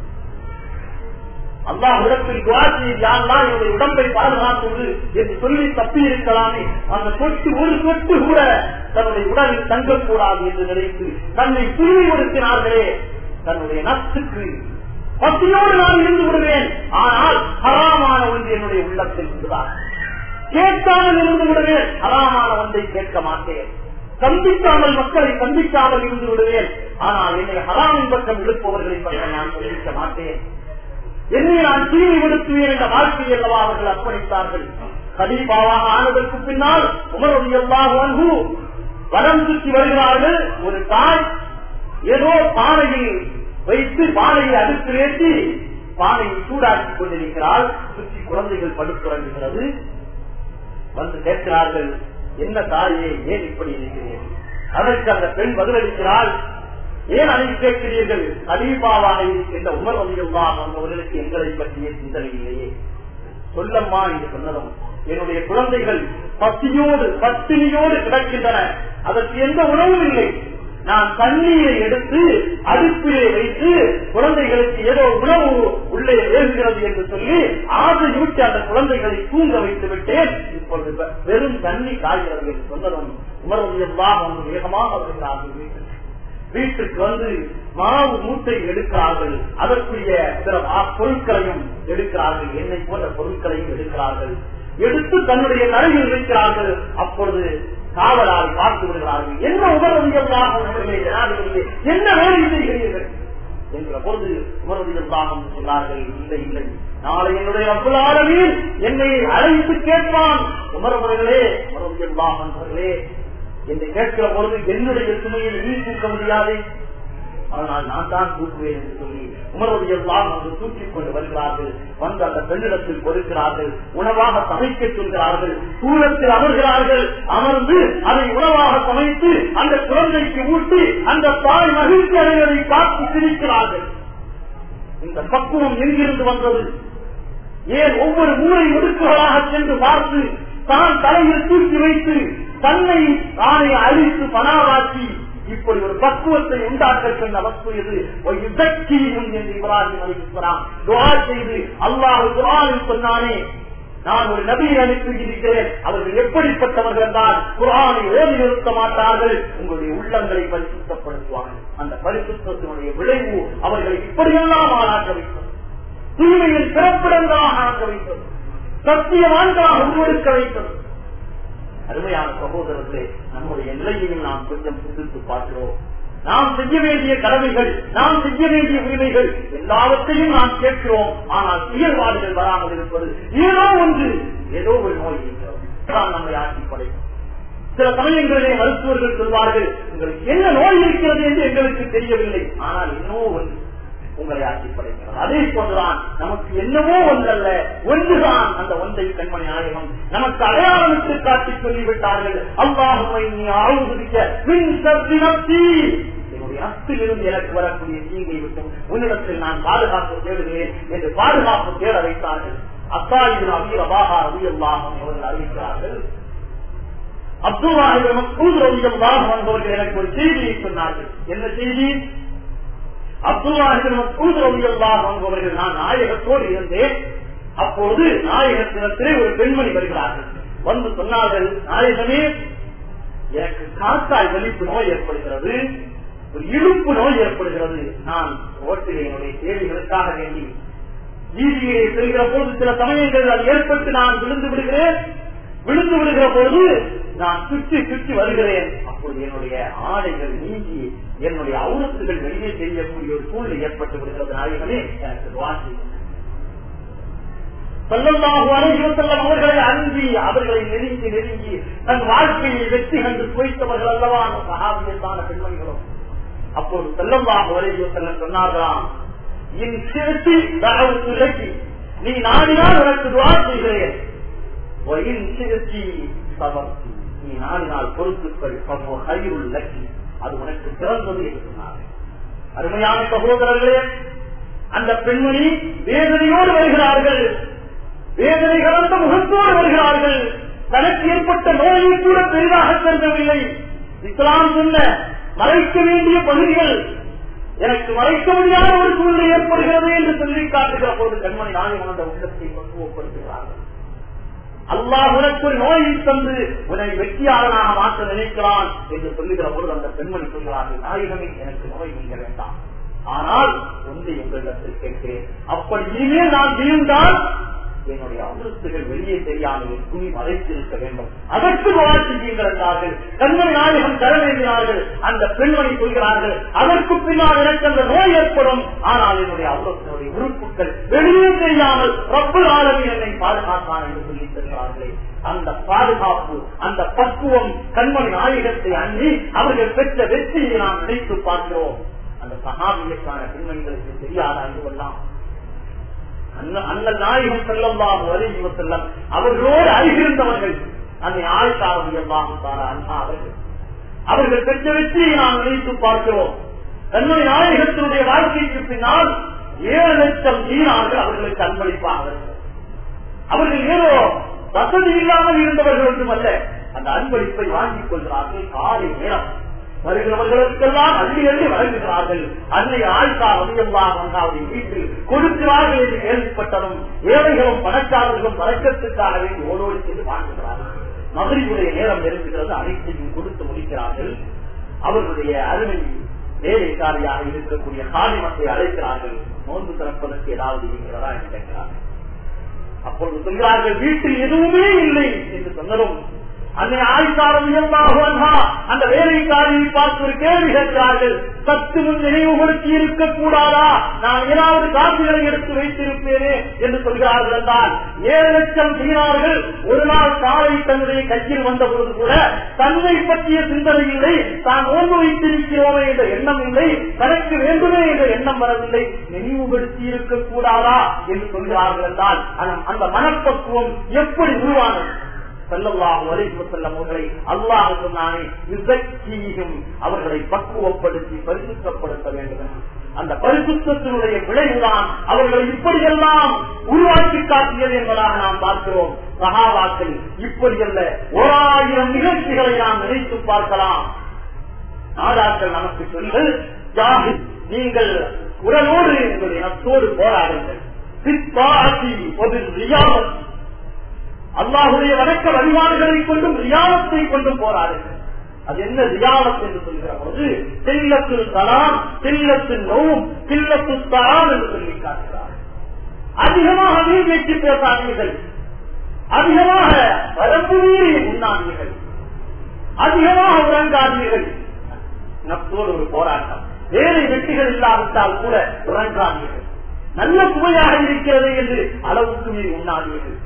அல்லாஹிடத்தில் துவாசி யாரெல்லாம் என்னுடைய உடம்பை பாதுகாத்துவது என்று சொல்லி தப்பி இருக்கலாமே அந்த சொட்டு ஒரு சொட்டு கூட தன்னுடைய உடலில் தங்கக்கூடாது என்று நினைத்து தன்னை பிரிவுபடுத்தினார்களே தன்னுடைய நத்துக்கு பத்தியோடு நான் இருந்து விடுவேன் ஆனால் ஹராமான ஒன்று என்னுடைய உள்ளத்தில் இருந்துதான் கேட்காமல் இருந்து விடுவேன் ஹராமான ஒன்றை கேட்க மாட்டேன் சந்திக்காமல் மக்களை சந்திக்காமல் இருந்து விடுவேன் ஆனால் என்னை ஹராமின் பக்கம் இழுப்பவர்களை பக்கம் நான் சந்திக்க மாட்டேன் என்னை நான் தீவிரப்படுத்துவேன் என்ற வாழ்க்கை அல்லவா அவர்கள் அர்ப்பணித்தார்கள் கலீபாவாக ஆனதற்கு பின்னால் உமரது எல்லா வரம் சுற்றி வருகிறார்கள் ஒரு தாய் ஏதோ பானையில் வைத்து பானையை அடுத்து ஏற்றி பானையை சூடாக்கி கொண்டிருக்கிறாள் சுற்றி குழந்தைகள் படுத்துறங்குகிறது வந்து கேட்கிறார்கள் என்ன தாயே ஏன் இப்படி இருக்கிறீர்கள் அதற்கு அந்த பெண் பதிலளிக்கிறாள் ஏன் அதை கேட்கிறீர்கள் அலீபாவாக இருக்கின்ற உமர் வந்தியெல்லாம் அவர்களுக்கு எங்களை பற்றிய சிந்தனை இல்லையே சொல்லம்மா என்று சொன்னதும் என்னுடைய குழந்தைகள் பசியோடு பத்தினியோடு கிடக்கின்றன அதற்கு எந்த உணவும் இல்லை நான் தண்ணீரை எடுத்து அடுப்பிலே வைத்து குழந்தைகளுக்கு ஏதோ உணவு உள்ளே ஏறுகிறது என்று சொல்லி ஆசையூட்டி அந்த குழந்தைகளை தூங்க வைத்து விட்டேன் இப்பொழுது வெறும் தண்ணி காய்கிறது என்று சொன்னதும் உணர்வதெல்லாம் அவங்க வேகமாக வருகிறார்கள் வீட்டுக்கு வீட்டுக்கு வந்து மாவு மூட்டை எடுக்கிறார்கள் அதற்குரிய பிற பொருட்களையும் எடுக்கிறார்கள் எண்ணெய் போன்ற பொருட்களையும் எடுக்கிறார்கள் எடுத்து தன்னுடைய நடையில் வைக்கிறார்கள் அப்பொழுது காவலால் பார்த்து விடுகிறார்கள் என்ன உபரதியல்லாக என்ன வேலை செய்கிறீர்கள் என்ற பொழுது உமரதியல்லாக சொன்னார்கள் இல்லை இல்லை நாளை என்னுடைய அப்புலாளவில் என்னை அழைத்து கேட்பான் உமரவர்களே உமரதியல்லாமர்களே என்று கேட்கிற பொழுது என்னுடைய சுமையை நீ தூக்க முடியாது ஆனால் நான் தான் தூக்குவேன் என்று சொல்லி உமரதையெல்லாம் அங்கு தூக்கிக் கொண்டு வருகிறார்கள் வந்து அந்த பெண்ணிடத்தில் கொடுக்கிறார்கள் உணவாக சமைக்க சொல்கிறார்கள் சூழத்தில் அமர்கிறார்கள் அமர்ந்து அதை உணவாக சமைத்து அந்த குழந்தைக்கு ஊட்டி அந்த தாய் மகிழ்ச்சி அடைவதை காத்து சிரிக்கிறார்கள் இந்த பக்குவம் எங்கிருந்து வந்தது ஏன் ஒவ்வொரு மூளை முடுக்குகளாக சென்று பார்த்து தான் தலையில் தூக்கி வைத்து தன்னை தானே அழித்து பணாவாக்கி இப்படி ஒரு பக்குவத்தை உண்டாக்க சொன்ன வஸ்து இது ஒரு யுத்தக்கி என்று இப்ராஹிம் அலிஸ்லாம் துவா செய்து அல்லாஹ் குரானில் சொன்னானே நான் ஒரு நபியை அனுப்பியிருக்கிறேன் அவர்கள் எப்படிப்பட்டவர்கள் என்றால் குரானை ஓதி நிறுத்த மாட்டார்கள் உங்களுடைய உள்ளங்களை பரிசுத்தப்படுத்துவார்கள் அந்த பரிசுத்தினுடைய விளைவு அவர்களை இப்படியெல்லாம் ஆளாக்க வைத்தது தீமையில் பிறப்பிடங்களாக ஆக்க வைத்தது சத்தியவான்களாக உருவெடுக்க வைத்தது அருமையான சகோதரர்களே நம்முடைய நிலையையும் நாம் கொஞ்சம் சிந்தித்து பார்க்கிறோம் நாம் செய்ய வேண்டிய கடமைகள் நாம் செய்ய வேண்டிய உரிமைகள் எல்லாவற்றையும் நாம் கேட்கிறோம் ஆனால் செயல்பாடுகள் வராமல் இருப்பது ஏதோ ஒன்று ஏதோ ஒரு நோய் இருக்கிறது நம்மை ஆட்சி படைக்கும் சில சமயங்களிலே மருத்துவர்கள் சொல்வார்கள் உங்களுக்கு என்ன நோய் இருக்கிறது என்று எங்களுக்கு தெரியவில்லை ஆனால் இன்னும் ஒன்று உங்களை ஆட்சி படைக்கிறது அதே போன்றுதான் நமக்கு என்னவோ ஒன்றல்ல ஒன்றுதான் அந்த ஒன்றை கண்மணி நாயகம் நமக்கு அடையாளத்தை காட்டி சொல்லிவிட்டார்கள் அல்லாஹுமை நீ ஆளுதிக்க மின் சர்தி நப்தி என்னுடைய நப்திலிருந்து எனக்கு வரக்கூடிய தீங்கை விட்டும் உன்னிடத்தில் நான் பாதுகாப்பு தேடுகிறேன் என்று பாதுகாப்பு தேட வைத்தார்கள் அத்தாயின் அபீர் அபாகா ரவி அல்லாஹம் அவர்கள் அறிவிக்கிறார்கள் அப்துல்லாஹிபின் மஸ்ஊத் ரலியல்லாஹு அன்ஹு அவர்கள் எனக்கு ஒரு செய்தியை சொன்னார்கள் என்ன செய்தி அப்துல்லாஹிபின் மஸ்ஊத் ரலியல்லாஹு அன்ஹு அவர்கள் நான் நாயகத்தோடு இருந்தேன் அப்போது நாயகத்தினத்திலே ஒரு பெண்மணி வருகிறார்கள் வந்து சொன்னார்கள் நாயகமே எனக்கு காத்தாய் வலிப்பு நோய் ஏற்படுகிறது ஒரு இழுப்பு நோய் ஏற்படுகிறது நான் ஓட்டில் என்னுடைய தேவைகளுக்காக வேண்டி வீதியை செல்கிற போது சில சமயங்கள் அது ஏற்பட்டு நான் விழுந்து விடுகிறேன் விழுந்து விடுகிற போது நான் சுற்றி சுற்றி வருகிறேன் அப்போது என்னுடைய ஆடைகள் நீங்கி என்னுடைய அவுரத்துகள் வெளியே தெரியக்கூடிய ஒரு சூழ்நிலை ஏற்பட்டு விடுகிறது நாயகமே எனக்கு வாசி சொல்லமாக அனைவரும் அவர்களை அஞ்சி அவர்களை நெருங்கி நெருங்கி தன் வாழ்க்கையை வெற்றி கண்டு குவைத்தவர்கள் அல்லவா அந்த சகாபியத்தான பெண்மணிகளும் அப்போது செல்லமாக வரைய செல்லம் சொன்னார்களாம் என் சேர்த்து தகவல் நீ நாடினால் உனக்கு துவா செய்கிறேன் நீ நாடினால் பொறுத்துக்கள் கயிறுள் லட்சி அது உனக்கு சிறந்தது என்று சொன்னார்கள் அருமையான சகோதரர்களே அந்த பெண்மணி வேதனையோடு வருகிறார்கள் வேதனை கலந்த முகத்தோடு வருகிறார்கள் தனக்கு ஏற்பட்ட நோயை கூட பெரிதாக கருதவில்லை இஸ்லாம் சொன்ன மறைக்க வேண்டிய பகுதிகள் எனக்கு மறைக்க முடியாத ஒரு சூழ்நிலை ஏற்படுகிறது என்று சொல்லி காட்டுகிற போது கண்மணி நாயகம் அந்த உள்ளத்தை பக்குவப்படுத்துகிறார்கள் அல்லாஹ் உனக்கு ஒரு நோயை தந்து உன்னை வெற்றியாளனாக மாற்ற நினைக்கிறான் என்று சொல்லுகிற பொழுது அந்த பெண்மணி சொல்கிறார்கள் நாயகமே எனக்கு நோய் நீங்க வேண்டாம் ஆனால் ஒன்றை உங்களிடத்தில் கேட்கிறேன் அப்படி இனிமேல் நான் வீழ்ந்தால் என்னுடைய அமிர்த்துகள் வெளியே தெரியாமல் துணி மறைத்திருக்க வேண்டும் அதற்கு வாழ்த்துங்கள் என்றார்கள் கண்மணி நாயகம் தர வேண்டினார்கள் அந்த பெண்மணி சொல்கிறார்கள் அதற்கு பின்னால் எனக்கு அந்த நோய் ஏற்படும் ஆனால் என்னுடைய அமிர்தனுடைய உறுப்புகள் வெளியே தெரியாமல் ரப்பு ஆளுமை என்னை பாதுகாத்தான் என்று சொல்லி தருகிறார்களே அந்த பாதுகாப்பு அந்த பக்குவம் கண்மணி நாயகத்தை அன்றி அவர்கள் பெற்ற வெற்றியை நாம் நினைத்து பார்க்கிறோம் அந்த சகாபியக்கான பெண்மணிகளுக்கு தெரியாத அன்பெல்லாம் அண்ணல் நாயகம் செல்லம்பாம் வரைவு செல்லம் அவர்களோடு அருகிருந்தவர்கள் அன்னை ஆழ்காரம் எல்லாம் அண்ணா அவர்கள் அவர்கள் பெற்ற வெற்றியை நாம் நினைத்து பார்க்கிறோம் தன்னுடைய நாயகத்தினுடைய வாழ்க்கைக்கு பின்னால் ஏழு லட்சம் ஈனார்கள் அவர்களுக்கு அன்பளிப்பார்கள் அவர்கள் ஏதோ வசதி இல்லாமல் இருந்தவர்கள் ஒன்றுமல்ல அந்த அன்பளிப்பை வாங்கிக் கொள்கிறார்கள் காலை நேரம் வருகிறவர்களுக்கெல்லாம் அள்ளி அள்ளி வழங்குகிறார்கள் அன்னை ஆழ்கா வலியெல்லாம் அவருடைய வீட்டில் கொடுக்கிறார்கள் என்று கேள்விப்பட்டதும் ஏழைகளும் பணக்காரர்களும் வழக்கத்துக்காக வேண்டி ஓடோடி சென்று வாங்குகிறார்கள் மதுரையுடைய நேரம் நெருங்குகிறது அனைத்தையும் கொடுத்து முடிக்கிறார்கள் அவர்களுடைய அருமை வேலைக்காரியாக இருக்கக்கூடிய காலிமத்தை அழைக்கிறார்கள் நோன்பு திறப்பதற்கு ஏதாவது இருக்கிறதா என்று கேட்கிறார்கள் அப்பொழுது சொல்கிறார்கள் வீட்டில் எதுவுமே இல்லை என்று சொன்னதும் அன்னை ஆய்காரம் அந்த வேலைக்காரியை பார்த்து ஒரு கேள்வி கேட்கிறார்கள் சத்து முன் நினைவுபடுத்தி இருக்கக்கூடாதா நான் ஏதாவது காசுகளை எடுத்து வைத்திருப்பேனே என்று சொல்கிறார்கள் என்றால் ஏழு லட்சம் தீனார்கள் ஒரு நாள் காலை தன்னுடைய கையில் வந்த பொழுது கூட தன்னை பற்றிய சிந்தனை இல்லை தான் ஓய்வு வைத்திருக்கிறோமே என்ற எண்ணம் இல்லை தனக்கு வேண்டுமே என்ற எண்ணம் வரவில்லை நினைவுபடுத்தி இருக்கக்கூடாதா என்று சொல்கிறார்கள் என்றால் அந்த மனப்பக்குவம் எப்படி உருவானது செல்லல்லாஹு அலைஹி வஸல்லம் அவர்களை அல்லாஹ் சொன்னானே யுஸக்கீஹிம் அவர்களை பக்குவப்படுத்தி பரிசுத்தப்படுத்த வேண்டும் அந்த பரிசுத்தத்தினுடைய விளைவுதான் அவர்களை இப்படியெல்லாம் உருவாக்கி காட்டியது என்பதாக நாம் பார்க்கிறோம் சகாபாக்கள் இப்படி அல்ல ஓராயிரம் நிகழ்ச்சிகளை நாம் நினைத்து பார்க்கலாம் நாடாக்கள் நமக்கு சொல்லு ஜாஹி நீங்கள் உடலோடு உங்களுடைய நத்தோடு போராடுங்கள் பிற்பாசி ஒரு ரியாமத் அல்லாஹுடைய வணக்க வழிபாடுகளை கொண்டும் ரியாவத்தை கொண்டும் போராடுங்கள் அது என்ன ரியாவத் என்று சொல்கிற போது தில்லத்து தலாம் தில்லத்து நோவும் தில்லத்து தலாம் என்று சொல்லி காட்டுகிறார் அதிகமாக நீர் வெற்றி பேசாதீர்கள் அதிகமாக வரப்பு மீறி உண்ணாதீர்கள் அதிகமாக உறங்காதீர்கள் நத்தோடு ஒரு போராட்டம் வேலை வெற்றிகள் இல்லாவிட்டால் கூட உறங்காதீர்கள் நல்ல சுவையாக இருக்கிறது என்று அளவுக்கு மீறி உண்ணாதீர்கள்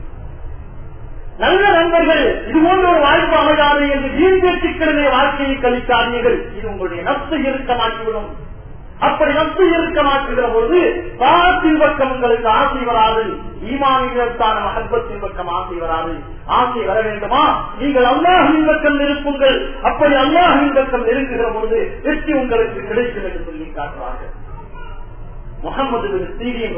நல்ல நண்பர்கள் இது போன்ற ஒரு வாய்ப்பு அமையாது என்று வீண் பேச்சுக்களிலே வாழ்க்கையை கழிக்காதீர்கள் இது உங்களுடைய நப்சை இறுக்கமாக்கிவிடும் அப்படி நப்சை இறுக்கமாக்குகிற போது பாத்தின் பக்கம் உங்களுக்கு ஆசை வராது ஈமானிகளுக்கான மகத்வத்தின் பக்கம் ஆசை வராது ஆசை வர வேண்டுமா நீங்கள் அல்லாஹின் பக்கம் நெருப்புங்கள் அப்படி அல்லாஹின் பக்கம் நெருங்குகிற போது வெற்றி உங்களுக்கு கிடைக்கும் என்று சொல்லி காட்டுவார்கள் முகமது சீரியன்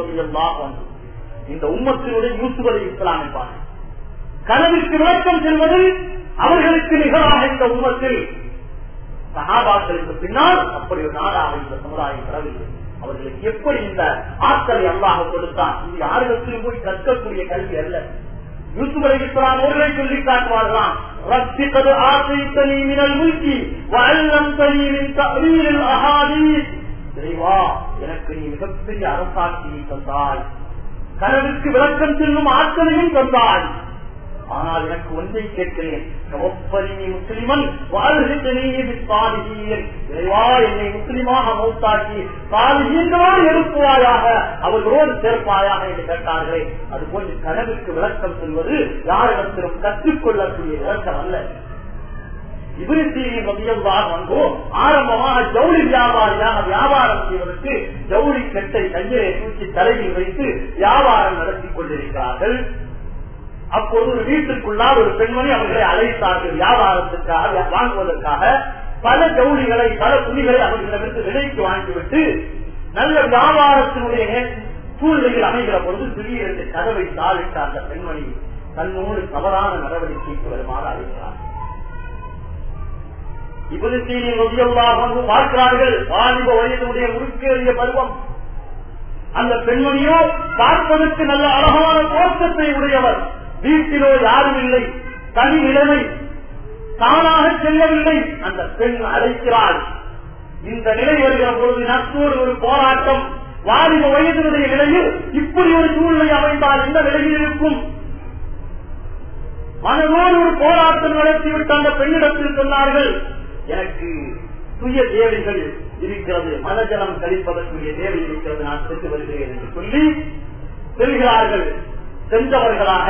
இந்த உம்மத்தினுடைய யூசுவலை இஸ்லாம் என்பார்கள் கனவிற்கு விளக்கம் செல்வது அவர்களுக்கு நிகராக இந்த உண்மத்தில் சகாபாக்களுக்கு பின்னால் அப்படி ஒரு நாடாக இந்த சமுதாயம் பெறவில்லை அவர்களுக்கு எப்படி இந்த ஆற்றலை அல்லாக கொடுத்தான் இது யாரிடத்திலும் போய் கற்கக்கூடிய கல்வி அல்ல யூசுப் அலி இஸ்லாம் அவர்களை சொல்லி காட்டுவார்களாம் ரத்திப்பது ஆசை தனி மினல் முல்கி வல்லம் தனியின் தவீரில் அகாதீஸ் தெளிவா எனக்கு நீ மிகப்பெரிய அரசாட்சியை தந்தாய் கனவுக்கு விளக்கம் செல்லும் ஆற்றலையும் தந்தாய் ஆனால் எனக்கு ஒன்றை கேட்கிறேன் முஸ்லிமன் இறைவா என்னை முஸ்லிமாக மௌத்தாக்கி சாலிகளோடு எழுப்புவாயாக அவர்களோடு சேர்ப்பாயாக என்று கேட்டார்களே அதுபோன்று கனவுக்கு விளக்கம் சொல்வது யாரிடத்திலும் கற்றுக்கொள்ளக்கூடிய விளக்கம் அல்ல ஆரம்பமாக ஜவுளி வியாபாரியாக வியாபாரம் செய்வதற்கு ஜவுளி கட்டை கையிலே தூக்கி தலையில் வைத்து வியாபாரம் நடத்தி கொண்டிருக்கிறார்கள் அப்போது ஒரு வீட்டுக்குள்ளால் ஒரு பெண்மணி அவர்களை அழைத்தார்கள் வியாபாரத்திற்காக வாங்குவதற்காக பல ஜவுளிகளை பல துணிகளை அவர்களிடமிருந்து விலைக்கு வாங்கிவிட்டு நல்ல வியாபாரத்தினுடைய சூழ்நிலையில் அமைகிற பொழுது திடீரென்று கதவை தாளிட்ட அந்த பெண்மணி தன்னோடு தவறான நடவடிக்கைக்கு வருமாறு அழைக்கிறார் இப்போது பார்க்கிறார்கள் வாலிப வயதுடைய முறுக்கேறிய பருவம் அந்த பெண்மணியோ பார்ப்பதற்கு நல்ல அழகான தோற்றத்தை உடையவர் வீட்டிலோ யாரும் இல்லை தனி நிலைமை தானாக செல்லவில்லை அந்த பெண் அழைக்கிறாள் இந்த நிலை வருகிற பொழுது நட்போடு ஒரு போராட்டம் வாலிப வயதினுடைய நிலையில் இப்படி ஒரு சூழ்நிலை அமைந்தால் இந்த நிலையில் இருக்கும் மனதோடு ஒரு போராட்டம் நடத்திவிட்டு அந்த பெண்ணிடத்தில் சொன்னார்கள் எனக்கு சுய தேவைகள் இருக்கிறது மனஜலம் கழிப்பதற்குரிய தேவை இருக்கிறது நான் சென்று வருகிறேன் என்று சொல்லி செல்கிறார்கள் சென்றவர்களாக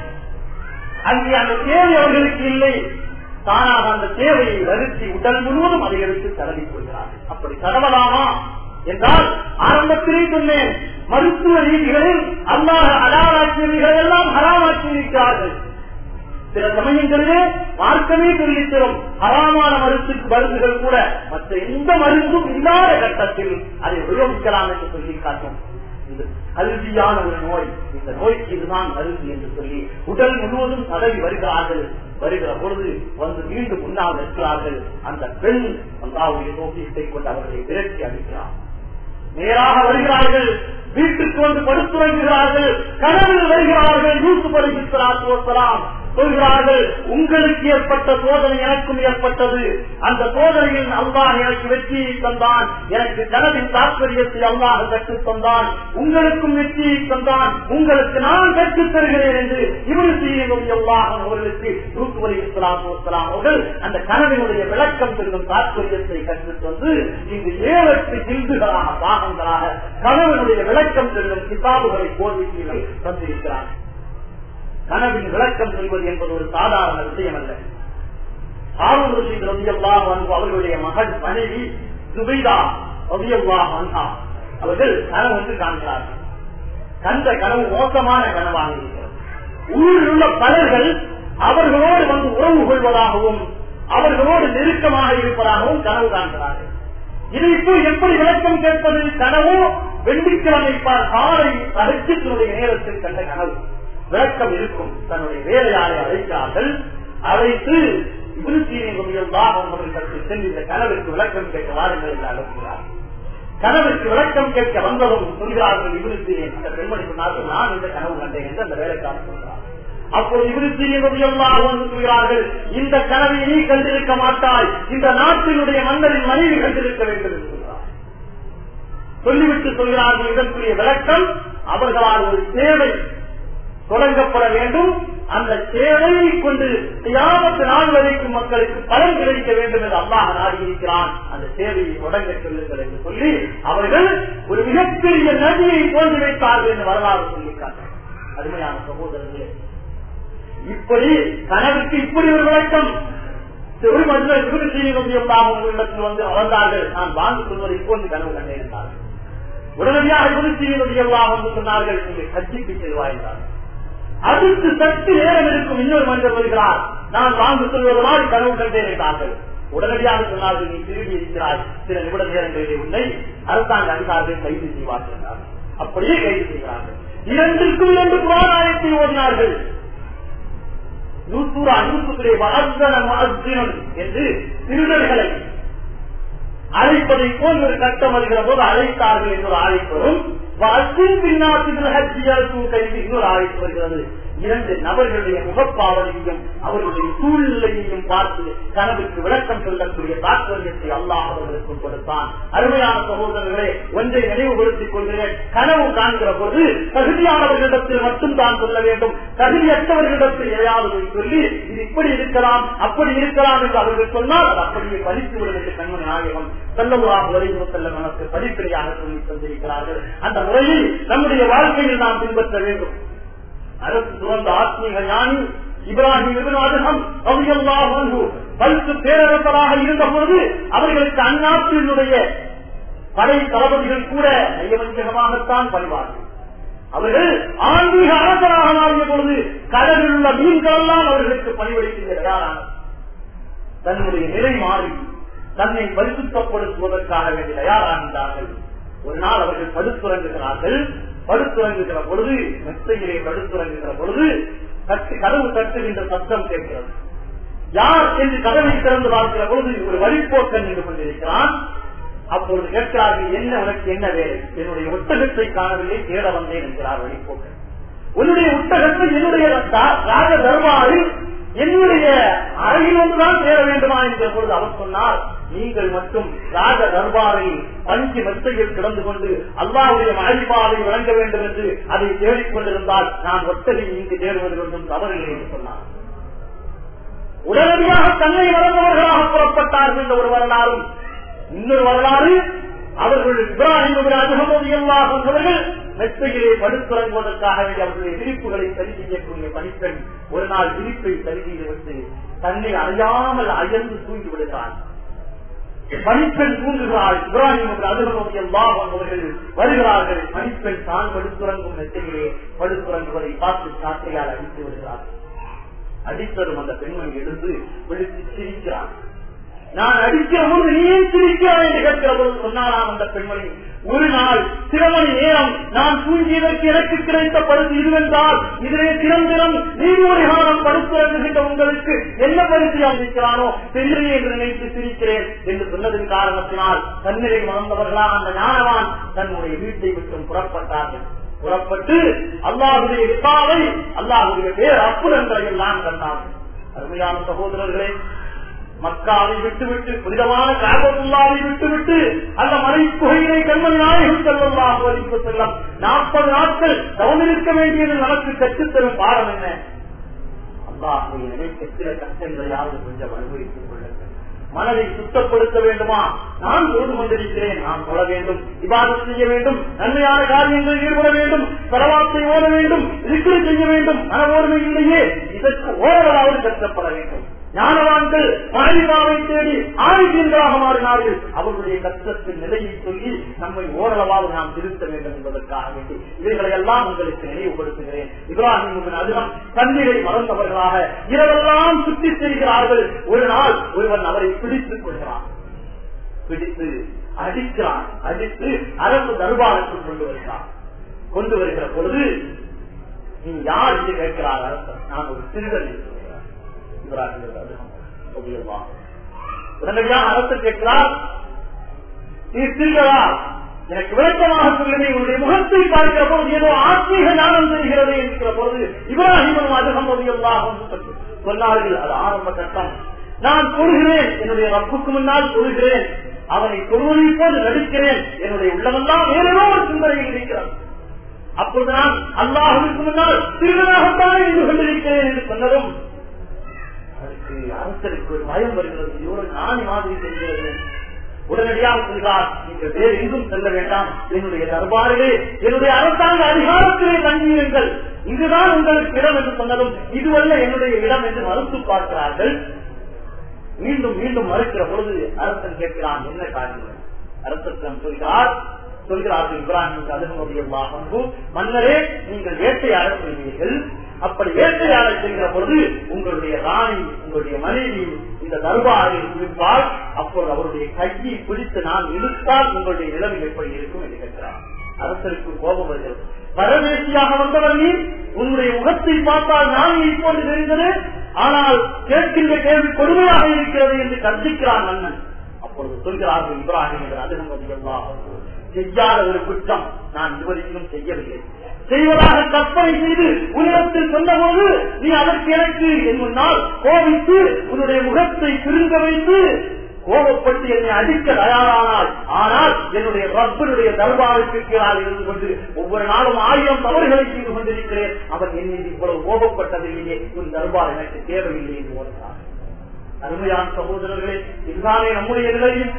அங்கே அந்த தேவை அவர்களுக்கு இல்லை தானாக அந்த தேவையை வருத்தி உடல் முழுவதும் அதை எடுத்து தடவி கொள்கிறார்கள் அப்படி தடவலாமா என்றால் ஆரம்பத்திலே சொன்னேன் மருத்துவ ரீதிகளில் அல்லாத அலாராக்கியவைகள் எல்லாம் ஹராமாக்கி இருக்கிறார்கள் சில சமயங்களிலே மார்க்கமே சொல்லித்தரும் ஹராமான மருந்து மருந்துகள் கூட மற்ற எந்த மருந்தும் இல்லாத கட்டத்தில் அதை உபயோகிக்கலாம் என்று சொல்லி காட்டும் இது கல்வியான ஒரு நோய் இந்த நோய்க்கு இதுதான் மருந்து என்று சொல்லி உடல் முழுவதும் தடவி வருகிறார்கள் வருகிற பொழுது வந்து மீண்டும் முன்னால் நிற்கிறார்கள் அந்த பெண் அல்லாவுடைய நோக்கியத்தை கொண்டு அவர்களை விரட்டி அளிக்கிறார் நேராக வருகிறார்கள் வீட்டுக்கு வந்து படுத்துறங்குகிறார்கள் கனவில் வருகிறார்கள் யூசு படுகிறார் சொல்கிறார்கள் உங்களுக்கு ஏற்பட்ட சோதனை எனக்கும் ஏற்பட்டது அந்த சோதனையில் அல்லாஹ் எனக்கு வெற்றியை தந்தான் எனக்கு கனவின் தாற்பயத்தை அல்லாஹ் கற்றுத் தந்தான் உங்களுக்கும் வெற்றியை தந்தான் உங்களுக்கு நான் கற்றுத் தருகிறேன் என்று இவரு செய்யும் அல்லாஹ் அவர்களுக்கு தூக்குவலி இஸ்லாம் அவர்கள் அந்த கனவினுடைய விளக்கம் பெறும் தாற்பயத்தை கற்றுத் தந்து இங்கு ஏழெட்டு ஜில்துகளாக பாகங்களாக கனவினுடைய விளக்கம் பெறும் கிதாபுகளை போர்வீட்டிகளை தந்திருக்கிறார் கனவின் விளக்கம் சொல்வது என்பது ஒரு சாதாரண விஷயம் அல்ல ஆரூர் ரஷீத் ரவியல்லாஹ் அன்பு அவர்களுடைய மகள் மனைவி சுபைதா ரவியல்லாஹ் அன்ஹா அவர்கள் கனவு வந்து காண்கிறார்கள் கண்ட கனவு மோசமான கனவாக இருக்கிறது ஊரில் உள்ள பலர்கள் அவர்களோடு வந்து உறவு கொள்வதாகவும் அவர்களோடு நெருக்கமாக இருப்பதாகவும் கனவு காண்கிறார்கள் இதற்கு எப்படி விளக்கம் கேட்பது கனவு வெள்ளிக்கிழமை காலை அழைச்சத்தினுடைய நேரத்தில் கண்ட கனவு விளக்கம் இருக்கும் தன்னுடைய வேலையாளை அழைக்கிறார்கள் அழைத்து அவர்களுக்கு சென்று இந்த கனவிற்கு விளக்கம் கேட்க வாருங்கள் என்று அழைக்கிறார் கனவிற்கு விளக்கம் கேட்க வந்ததும் சொல்கிறார்கள் இவருக்கு அந்த பெண்மணி சொன்னார்கள் நான் இந்த கனவு கண்டேன் என்று அந்த வேலைக்காரர் சொல்கிறார் அப்போது இவருக்கு சொல்கிறார்கள் இந்த கனவை நீ கண்டிருக்க மாட்டாய் இந்த நாட்டினுடைய மன்னரின் மனைவி கண்டிருக்க வேண்டும் என்று சொல்கிறார் சொல்லிவிட்டு சொல்கிறார்கள் இதற்குரிய விளக்கம் அவர்களால் ஒரு சேவை தொடங்கப்பட வேண்டும் அந்த சேவையை கொண்டு தியாகத்து நாள் வரைக்கும் மக்களுக்கு பலன் கிடைக்க வேண்டும் என்று அல்லாஹ் நாடி இருக்கிறான் அந்த சேவையை தொடங்க சொல்லுங்கள் என்று சொல்லி அவர்கள் ஒரு மிகப்பெரிய நதியை தோன்றி வைத்தார்கள் என்று வரலாறு சொல்லியிருக்கார்கள் அருமையான சகோதரர்களே இப்படி கனவுக்கு இப்படி ஒரு விளக்கம் ஒரு மனிதர் உங்களிடத்தில் வந்து வளர்ந்தார்கள் நான் வாழ்ந்து கொள்வதை இப்போது கனவு கண்டேன் என்றார்கள் உடனடியாக குருசியினுடைய வந்து சொன்னார்கள் நீங்கள் கட்சிக்கு செல்வாய்ந்தார்கள் அடுத்து சற்று நேரம் இருக்கும் இன்னொரு மனிதர் வருகிறார் நான் வாங்கு சொல்வது மாதிரி கனவு கண்டேன் என்றார்கள் உடனடியாக சொன்னார்கள் நீ திரும்பி இருக்கிறாய் சில நிமிட நேரங்களிலே உன்னை அரசாங்க அதிகாரிகள் கைது செய்வார்கள் என்றார்கள் அப்படியே கைது செய்கிறார்கள் இரண்டிற்கும் இரண்டு புராணத்தை ஓடினார்கள் நூற்றுரா நூற்றுக்குள்ளே வளர்ந்தன என்று திருடர்களை அழைப்பதை போல் ஒரு கட்டம் வருகிற போது அழைத்தார்கள் என்று ஒரு அழைப்பதும் கைது இன்னொரு அழைப்பு வருகிறது இரண்டு நபர்களுடைய முகப்பாவனையும் அவர்களுடைய சூழ்நிலையையும் பார்த்து கனவுக்கு விளக்கம் சொல்லக்கூடிய தாற்பயத்தை அல்லாஹ் அவர்களுக்கு கொடுத்தான் அருமையான சகோதரர்களே ஒன்றை நினைவுபடுத்திக் கொள்கிறேன் கனவு காண்கிற போது தகுதியானவர்களிடத்தில் மட்டும் தான் சொல்ல வேண்டும் தகுதியற்றவர்களிடத்தில் எதையாவது சொல்லி இது இப்படி இருக்கலாம் அப்படி இருக்கலாம் என்று அவர்கள் சொன்னால் அது அப்படியே பறித்துவிடும் என்று கண்மணி நாயகம் செல்லமுறாக வரைவு செல்ல நமக்கு படிப்படியாக சொல்லி தந்திருக்கிறார்கள் அந்த முறையை நம்முடைய வாழ்க்கையில் நாம் பின்பற்ற வேண்டும் அரசு துறந்த ஆத்மீக ஞானி இப்ராஹிம் பல்கு பேரரசராக இருந்த பொழுது அவர்களுக்கு அந்நாட்டினுடைய படை தளபதிகள் கூட நயவஞ்சகமாகத்தான் பணிவார்கள் அவர்கள் ஆன்மீக அரசராக மாறிய பொழுது கடலில் உள்ள மீன்கள் எல்லாம் அவர்களுக்கு பணிவளிக்க தயாரான தன்னுடைய நிலை மாறி தன்னை பரிசுத்தப்படுத்துவதற்காக வேண்டி தயாராகின்றார்கள் ஒரு நாள் அவர்கள் படுத்துறங்குகிறார்கள் படுத்துறங்குகிற பொழுது மெத்தையிலே படுத்துறங்குகிற பொழுது தட்டு கதவு தட்டுகின்ற சத்தம் கேட்கிறது யார் என்று கதவை திறந்து பார்க்கிற பொழுது ஒரு வழிபோக்கன் நின்று கொண்டிருக்கிறான் அப்பொழுது கேட்கிறார்கள் என்ன உனக்கு என்ன வேலை என்னுடைய ஒட்டகத்தை காணவில்லை தேட வந்தேன் என்கிறார் வழிபோக்கன் உன்னுடைய ஒட்டகத்தை என்னுடைய ராஜ தர்பாரில் என்னுடைய அறையில் ஒன்றுதான் சேர வேண்டுமா என்ற பொழுது அவர் சொன்னார் நீங்கள் மட்டும் ராஜ தர்பாரில் பஞ்சு மெத்தையில் கிடந்து கொண்டு அல்லாவுடைய மழைப்பாவை வழங்க வேண்டும் என்று அதை தேடிக்கொண்டிருந்தால் நான் ஒட்டகை இங்கு தேடுவது ஒன்றும் தவறில்லை என்று சொன்னார் உடனடியாக தன்னை மறந்தவர்களாக புறப்பட்டார்கள் என்ற ஒரு வரலாறும் இன்னொரு வரலாறு அவர்கள் இப்ராஹிம் அனுபவம் வந்தவர்கள் மெத்தையிலே படுத்துறங்குவதற்காக அவர்களுடைய விரிப்புகளை சரி செய்யக்கூடிய பணிப்பெண் ஒரு நாள் விரிப்பை சரி செய்துவிட்டு தன்னை அறியாமல் அயர்ந்து தூங்கி விடுகிறார் பணிப்பெண் தூங்குகிறாள் இப்ராஹிம் அனுபவம் அவர்கள் வருகிறார்கள் பணிப்பெண் தான் படுத்துறங்கும் மெத்தையிலே படுத்துறங்குவதை பார்த்து சாட்டையால் அடித்து விடுகிறார் அடித்தரும் அந்த பெண்மணி எழுந்து விழித்து சிரிக்கிறார் நான் அடிக்கிற போது நீ ஏன் சிரிக்கிறாய் என்று கேட்கிற போது சொன்னாராம் அந்த பெண்மணி ஒரு நாள் சில மணி நேரம் நான் தூங்கியதற்கு எனக்கு கிடைத்த பரிசு இதுவென்றால் இதிலே திறந்திரம் நீதிமொழிகாலம் படுத்துறங்குகின்ற உங்களுக்கு என்ன பரிசு அளிக்கிறானோ தெரியலே என்று நினைத்து சிரிக்கிறேன் என்று சொன்னதன் காரணத்தினால் தன்னிலை மறந்தவர்களா அந்த ஞானவான் தன்னுடைய வீட்டை விட்டும் புறப்பட்டார்கள் புறப்பட்டு அல்லாஹுடைய விசாவை அல்லாஹுடைய பேர் அப்புறங்களை எல்லாம் கண்டார்கள் அருமையான சகோதரர்களே மக்காவை விட்டுவிட்டு புனிதமான காபத்துள்ளாவை விட்டுவிட்டு அந்த மலை புகையினை கண்மணி நாயகம் செல்வதாக வலிப்பு செல்லம் நாற்பது நாட்கள் கவனிக்க வேண்டியது நமக்கு கற்றுத்தரும் பாடம் என்ன அல்லாஹுடைய நினைக்க சில கஷ்டங்களையாவது கொஞ்சம் அனுபவித்துக் கொள்ளுங்கள் மனதை சுத்தப்படுத்த வேண்டுமா நான் தொழுது கொண்டிருக்கிறேன் நான் தொழ வேண்டும் விவாதம் செய்ய வேண்டும் நன்மையான காரியங்களில் ஈடுபட வேண்டும் பரவாத்தை ஓட வேண்டும் இருக்கிற செய்ய வேண்டும் மன ஓர்மை இல்லையே இதற்கு ஓரளவாவது கஷ்டப்பட வேண்டும் ஞானவான்கள் மாநிலாவை தேடி ஆயுதங்களாக மாறினார்கள் அவர்களுடைய கஷ்டத்தின் நிலையை சொல்லி நம்மை ஓரளவாக நாம் திருத்த வேண்டும் என்பதற்காக வேண்டி இவைகளை எல்லாம் உங்களுக்கு நினைவுபடுத்துகிறேன் இப்ராஹிம் அதிகம் தண்ணீரை மறந்தவர்களாக இரவெல்லாம் சுற்றி செல்கிறார்கள் ஒரு நாள் ஒருவன் அவரை பிடித்துக் கொள்கிறான் பிடித்து அடிக்கிறான் அடித்து அரசு தர்பாருக்கு கொண்டு வருகிறான் கொண்டு வருகிற பொழுது நீ யார் என்று கேட்கிறார் அரசர் நான் ஒரு சிறுவன் என்று உடனடியாக அரசு கேட்கிறார் நீ சிறுவரா எனக்கு விளக்கமாக சொல்லுங்க உன்னுடைய முகத்தை பார்க்கிற போது ஏதோ ஆத்மீக ஞானம் தெரிகிறது என்கிற பொழுது இப்ராஹிமும் அதிகம் சொன்னார்கள் அது ஆரம்ப கட்டம் நான் தொழுகிறேன் என்னுடைய ரப்புக்கு முன்னால் தொழுகிறேன் அவனை தொழுவதை போது நடிக்கிறேன் என்னுடைய உள்ளமெல்லாம் வேறேதோ ஒரு சிந்தனையில் இருக்கிறான் அப்பொழுது நான் அல்லாஹுக்கு முன்னால் திருடனாகத்தான் இருந்து கொண்டிருக்கிறேன் என்று சொன்னதும் அதுக்கு அரசருக்கு ஒரு பயம் வருகிறது இவ்வளவு நாணி மாதிரி தெரிகிறது உடனடியாக சொல்கிறார் நீங்கள் வேறு எங்கும் செல்ல வேண்டாம் என்னுடைய தர்பாரிலே என்னுடைய அரசாங்க அதிகாரத்திலே தங்கியுங்கள் இதுதான் உங்களுக்கு இடம் என்று சொன்னதும் இதுவல்ல என்னுடைய இடம் என்று மறுத்து பார்க்கிறார்கள் மீண்டும் மீண்டும் மறுக்கிற பொழுது அரசன் கேட்கிறான் என்ன காரணம் அரசன் சொல்கிறார் சொல்கிறார்கள் இப்ராஹிம் அதுமுறையாக மன்னரே நீங்கள் வேட்டையாட செய்வீர்கள் அப்படி வேட்டையாட செல்கிற பொழுது உங்களுடைய ராணி உங்களுடைய மனைவி இந்த தர்பாரில் இருப்பால் அப்போது அவருடைய கையை பிடித்து நான் இழுத்தால் உங்களுடைய நிலைமை எப்படி இருக்கும் என்று கேட்கிறார் அரசருக்கு கோபம் வருகிறது பரதேசியாக வந்தவர் நீ உன்னுடைய முகத்தை பார்த்தால் நான் இப்போது தெரிந்தது ஆனால் கேட்கின்ற கேள்வி கொடுமையாக இருக்கிறது என்று கர்ஜிக்கிறான் மன்னன் அப்பொழுது சொல்கிறார்கள் இப்ராஹிம் என்று அதிகம் செய்யாத ஒரு குற்றம் நான் இதுவரைக்கும் செய்யவில்லை செய்வதாக கற்பனை செய்து உன்னிடத்தில் சொன்னபோது நீ அதற்கு எனக்கு என் முன்னால் கோபித்து உன்னுடைய முகத்தை திருங்க வைத்து கோபப்பட்டு என்னை அடிக்க தயாரானால் ஆனால் என்னுடைய ரப்பனுடைய தர்பாருக்கு கீழால் இருந்து கொண்டு ஒவ்வொரு நாளும் ஆயிரம் தவறுகளை செய்து கொண்டிருக்கிறேன் அவன் என் மீது இவ்வளவு கோபப்பட்டதில்லையே உன் தர்பார் எனக்கு தேவையில்லை என்று ஓடுகிறார் அருமையான சகோதரர்களே இதுதானே நம்முடைய நிலையில்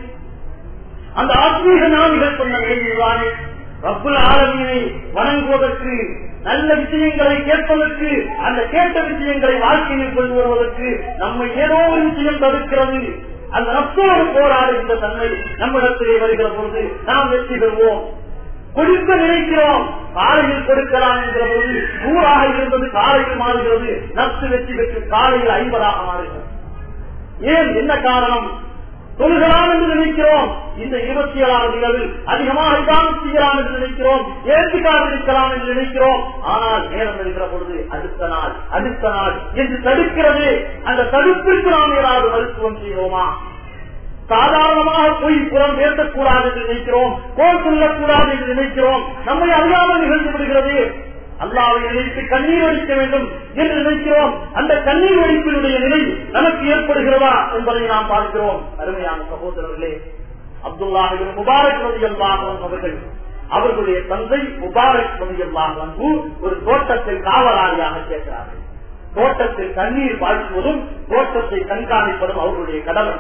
அந்த ஆத்மீக ஞானிகள் சொன்ன நிலையில்தானே ரப்புல் ஆலமீனை வணங்குவதற்கு நல்ல விஷயங்களை கேட்பதற்கு அந்த கேட்ட விஷயங்களை வாழ்க்கையில் கொண்டு வருவதற்கு நம்மை ஏதோ ஒரு விஷயம் தடுக்கிறது அந்த நப்சோடு போராடுகின்ற தன்மை நம்மிடத்திலே வருகிற பொழுது நாம் வெற்றி பெறுவோம் கொடுக்க நினைக்கிறோம் காலையில் கொடுக்கலாம் என்கிற போது நூறாக இருந்தது காலையில் மாறுகிறது நப்சு வெற்றி பெற்று காலையில் ஐம்பதாக மாறுகிறது ஏன் என்ன காரணம் தொழுகலாம் என்று நினைக்கிறோம் இந்த இருபத்தி ஏழாவது இரவில் அதிகமாக இதான் செய்யலாம் என்று நினைக்கிறோம் ஏற்றுக்காக இருக்கலாம் என்று நினைக்கிறோம் ஆனால் நேரம் இருக்கிற பொழுது அடுத்த நாள் அடுத்த நாள் என்று தடுக்கிறது அந்த தடுப்பிற்கு நாம் ஏதாவது மருத்துவம் செய்வோமா சாதாரணமாக போய் புறம் பேசக்கூடாது என்று நினைக்கிறோம் கோல் சொல்லக்கூடாது என்று நினைக்கிறோம் நம்மை அறியாமல் நிகழ்ந்து விடுகிறது அல்லாவை நினைத்து கண்ணீர் வடிக்க வேண்டும் என்று நினைக்கிறோம் அந்த கண்ணீர் வடிப்பினுடைய நிலை நமக்கு ஏற்படுகிறதா என்பதை நாம் பார்க்கிறோம் அருமையான சகோதரர்களே அப்துல்லாஹின் முபாரக் ரதியல்லாஹன் அவர்கள் அவர்களுடைய தந்தை முபாரக் ரதியல்லாஹன் ஒரு தோட்டத்தில் காவலாளியாக கேட்கிறார்கள் தோட்டத்தில் தண்ணீர் வாழ்த்துவதும் தோட்டத்தை கண்காணிப்பதும் அவர்களுடைய கடமை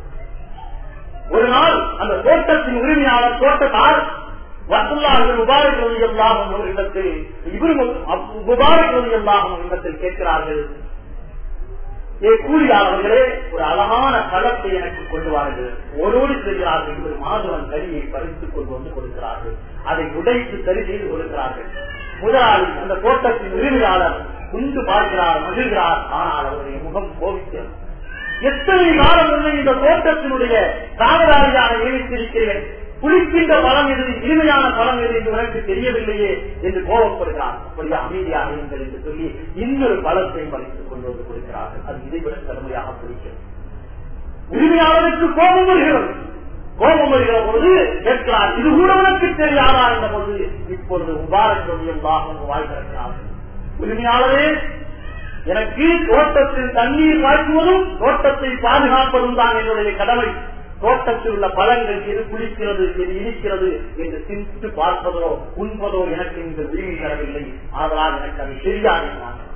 ஒரு நாள் அந்த தோட்டத்தின் உரிமையாளர் தோட்டத்தார் வசல்லாஹின் முபாரக் ரதியல்லாஹன் அவர்களிடத்தில் இவரும் முபாரக் ரதியல்லாஹன் இடத்தில் கேட்கிறார்கள் ஏ கூலியாளர்களே ஒரு அழகான களத்தை எனக்கு கொண்டு வாருங்கள் ஓடோடி செல்கிறார்கள் ஒரு மாதவன் கரியை பறித்துக் கொண்டு வந்து கொடுக்கிறார்கள் அதை உடைத்து சரி செய்து கொடுக்கிறார்கள் முதலாளி அந்த தோட்டத்தின் உரிமையாளர் குண்டு பார்க்கிறார் மகிழ்கிறார் ஆனால் அவருடைய முகம் கோபிக்கிறது எத்தனை காலம் உள்ள இந்த தோட்டத்தினுடைய காவலாளியாக நியமித்திருக்கிறேன் குளிக்கின்ற பலம் எது இனிமையான பலம் எது என்று எனக்கு தெரியவில்லையே என்று கோபப்படுகிறார் அப்படியே அமைதியாக இருங்கள் என்று சொல்லி இன்னொரு பலத்தை பறித்துக் கொண்டு வந்து கொடுக்கிறார்கள் அது இதைவிட கடுமையாக பிடிக்கிறது உரிமையாளருக்கு கோபம் வருகிறது கோபம் வருகிற பொழுது கேட்கிறார் இது கூட உனக்கு தெரியாதா என்ற பொழுது இப்பொழுது முபாரக் ரவியல்லாக வாழ்கிறார்கள் உரிமையாளரே எனக்கு தோட்டத்தில் தண்ணீர் காய்ச்சுவதும் தோட்டத்தை பாதுகாப்பதும் தான் என்னுடைய கடமை தோட்டத்தில் உள்ள பழங்கள் எது குளிக்கிறது எது இனிக்கிறது என்று சிந்தித்து பார்ப்பதோ உண்பதோ எனக்கு இந்த விரும்பி தரவில்லை ஆதலால் எனக்கு அது தெரியாது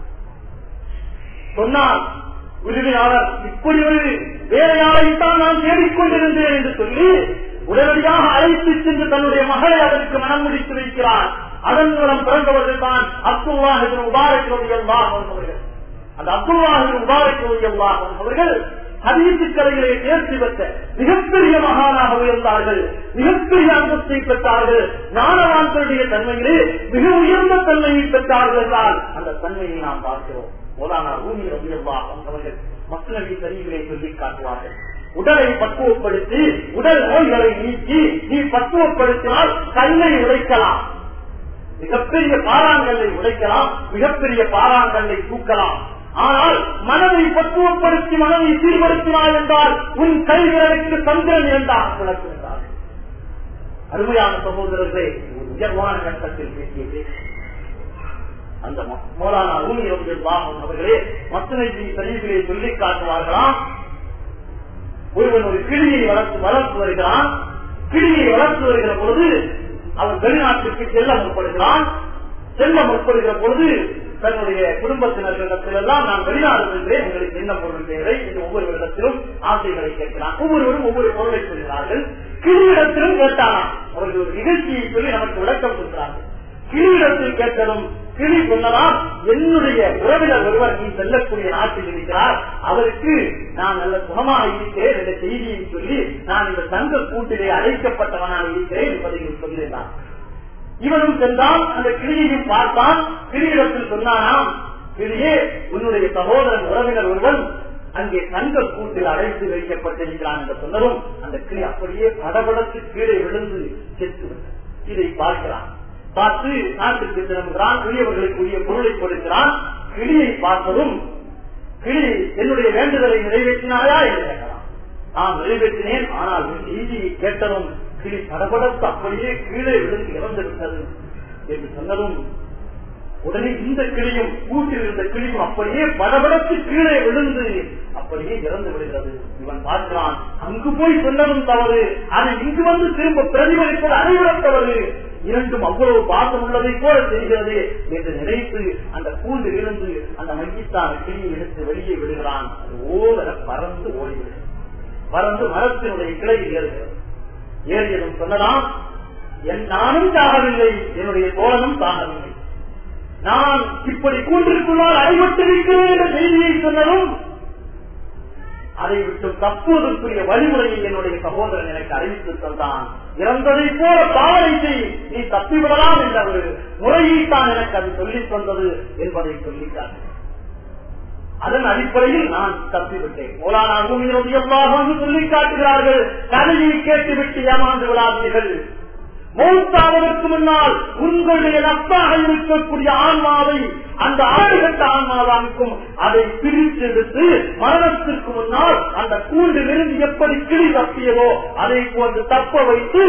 சொன்னால் உரிமையாளர் இப்படி ஒரு வேலையாளைத்தான் நான் தேடிக்கொண்டிருந்தேன் என்று சொல்லி உடனடியாக அழைத்து சென்று தன்னுடைய மகளை அதற்கு மனம் முடித்து வைக்கிறார் அதன் மூலம் பிறந்தவர்கள் தான் அப்துல்லாஹின் உபாரக் அவர்கள் அந்த அப்துல்லாஹின் உபாரக் அவர்கள் ஹதீசு கலைகளை தேர்ச்சி பெற்ற மிகப்பெரிய மகானாக உயர்ந்தார்கள் மிகப்பெரிய அந்தஸ்தை பெற்றார்கள் ஞானவான்களுடைய தன்மையிலே மிக உயர்ந்த தன்மையை பெற்றார்கள் என்றால் அந்த தன்மையை நாம் பார்க்கிறோம் மோலானா ரூமி ரவியல்லா அவர்கள் மக்களவை சரிகளை சொல்லி காட்டுவார்கள் உடலை பக்குவப்படுத்தி உடல் நோய்களை நீக்கி நீ பக்குவப்படுத்தினால் கல்லை உடைக்கலாம் மிகப்பெரிய பாறாங்கல்லை உடைக்கலாம் மிகப்பெரிய பாறாங்கல்லை தூக்கலாம் ஆனால் மனதை பக்குவப்படுத்தி மனதை சீர்படுத்தினாள் என்றால் உன் கைவிரலுக்கு சந்திரன் இரண்டாக விளக்குகிறார் அருமையான சகோதரர்களே உயர்வான கட்டத்தில் பேசியது அந்த மோலானா ஊழியர்கள் வாகம் அவர்களே மத்தனை சரிவிலே சொல்லி காட்டுவார்களாம் ஒருவன் ஒரு கிளியை வளர்த்து வளர்த்து வருகிறான் கிளியை வளர்த்து வருகிற பொழுது அவன் வெளிநாட்டுக்கு செல்ல முற்படுகிறான் செல்ல முற்படுகிற பொழுது தன்னுடைய குடும்பத்தினர்களிடத்தில் எல்லாம் நான் வெளிநாடு சென்றேன் உங்களுக்கு என்ன பொருள் தேவை என்று ஒவ்வொரு இடத்திலும் ஆசைகளை கேட்கிறான் ஒவ்வொருவரும் ஒவ்வொரு பொருளை சொல்கிறார்கள் கிளியிடத்திலும் கேட்டானா அவர்கள் ஒரு நிகழ்ச்சியை சொல்லி நமக்கு விளக்கம் கொடுக்கிறார்கள் கிளியிடத்தில் கேட்டதும் கிளி சொன்னதால் என்னுடைய உறவினர் ஒருவர் நீ செல்லக்கூடிய நாட்டில் இருக்கிறார் அவருக்கு நான் நல்ல குணமாக இருக்கிறேன் என்ற செய்தியை சொல்லி நான் இந்த தங்க கூட்டிலே அழைக்கப்பட்டவனாக இருக்கிறேன் என்பதை சொல்லியிருந்தான் இவனும் சென்றான் அந்த கிளியையும் பார்த்தான் கிளியிடத்தில் சொன்னானாம் கிளியே உன்னுடைய சகோதரன் உறவினர் ஒருவன் அங்கே தங்க கூட்டில் அடைத்து வைக்கப்பட்டிருக்கிறான் என்று சொன்னதும் அந்த கிளி அப்படியே படபடத்து கீழே விழுந்து செத்து இதை பார்க்கிறான் பார்த்து நாட்டுக்கு திரும்புகிறான் உரியவர்களுக்கு உரிய பொருளை கொடுக்கிறான் கிளியை பார்த்ததும் கிளி என்னுடைய வேண்டுதலை நிறைவேற்றினாயா என்று கேட்கலாம் நான் நிறைவேற்றினேன் ஆனால் செய்தியை கேட்டதும் கிளி படபடத்து அப்படியே கீழே விழுந்து இறந்துவிட்டது என்று சொன்னதும் உடனே இந்த கிளியும் கூட்டில் இருந்த கிளியும் அப்படியே படபடத்து கீழே விழுந்து அப்படியே இறந்து விடுகிறது இவன் பார்க்கிறான் அங்கு போய் சொன்னதும் தவறு அதை இங்கு வந்து திரும்ப பிரதிபலிப்பது அனைவரும் தவறு இரண்டும் அவ்வளவு பாசம் உள்ளதை போல தெரிகிறது என்று நினைத்து அந்த கூண்டு இருந்து அந்த மையத்தான கிளியை எடுத்து வெளியே விடுகிறான் அது ஓவர பறந்து ஓடிவிடுகிறது பறந்து மரத்தினுடைய கிளையில் ஏறுகிறது ஏறியதும் சொல்லலாம் என் நானும் சாகவில்லை என்னுடைய தோழனும் சாகவில்லை நான் இப்படி கூண்டிற்குள்ளால் அடிபட்டிருக்கிறேன் என்ற செய்தியை சொன்னதும் அதை விட்டு தப்புவதற்குரிய வழிமுறையை என்னுடைய சகோதரன் எனக்கு அறிவித்து தந்தான் இறந்ததை போல பாவனை செய் நீ தப்பி தப்பிவிடலாம் என்ற ஒரு முறையைத்தான் எனக்கு அது சொல்லித் தந்தது என்பதை சொல்லிட்டார் அதன் அடிப்படையில் நான் தப்பிவிட்டேன் மோலானா பூமியினுடைய சொல்லி காட்டுகிறார்கள் கதையை கேட்டுவிட்டு ஏமாந்து விடாதீர்கள் மௌத்தாவதற்கு முன்னால் உங்களுடைய நட்பாக இருக்கக்கூடிய ஆன்மாவை அந்த ஆடுகட்ட ஆன்மாவாக்கும் அதை பிரித்தெடுத்து மரணத்திற்கு முன்னால் அந்த கூண்டிலிருந்து எப்படி கிளி தப்பியதோ அதை போன்று தப்ப வைத்து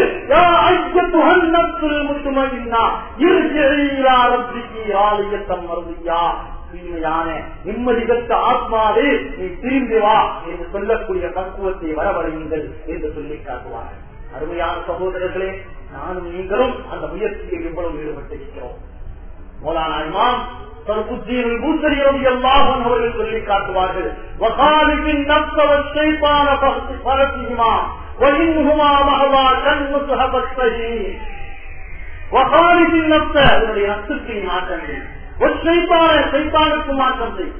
தூய்மையான நிம்மதி பெற்ற ஆத்மாவே நீ திரும்பி வா என்று சொல்லக்கூடிய பக்குவத்தை வரவழையுங்கள் என்று சொல்லி காட்டுவார்கள் அருமையான சகோதரர்களே நானும் நீங்களும் அந்த முயற்சியை எவ்வளவு ஈடுபட்டிருக்கிறோம் மோலானா இமாம் தர்புத்தீன் பூசரி எல்லாம் அவர்கள் சொல்லி காட்டுவார்கள் வகாலிபின் நப்சவ ஷைத்தான பரசிஹிமா وإنهما مهوا كالمصحف الصحيح وخالف النفس அதனுடைய நப்சுக்கு மாற்றம் செய் ஒரு சைத்தான சைத்தானுக்கு மாற்றம் செய்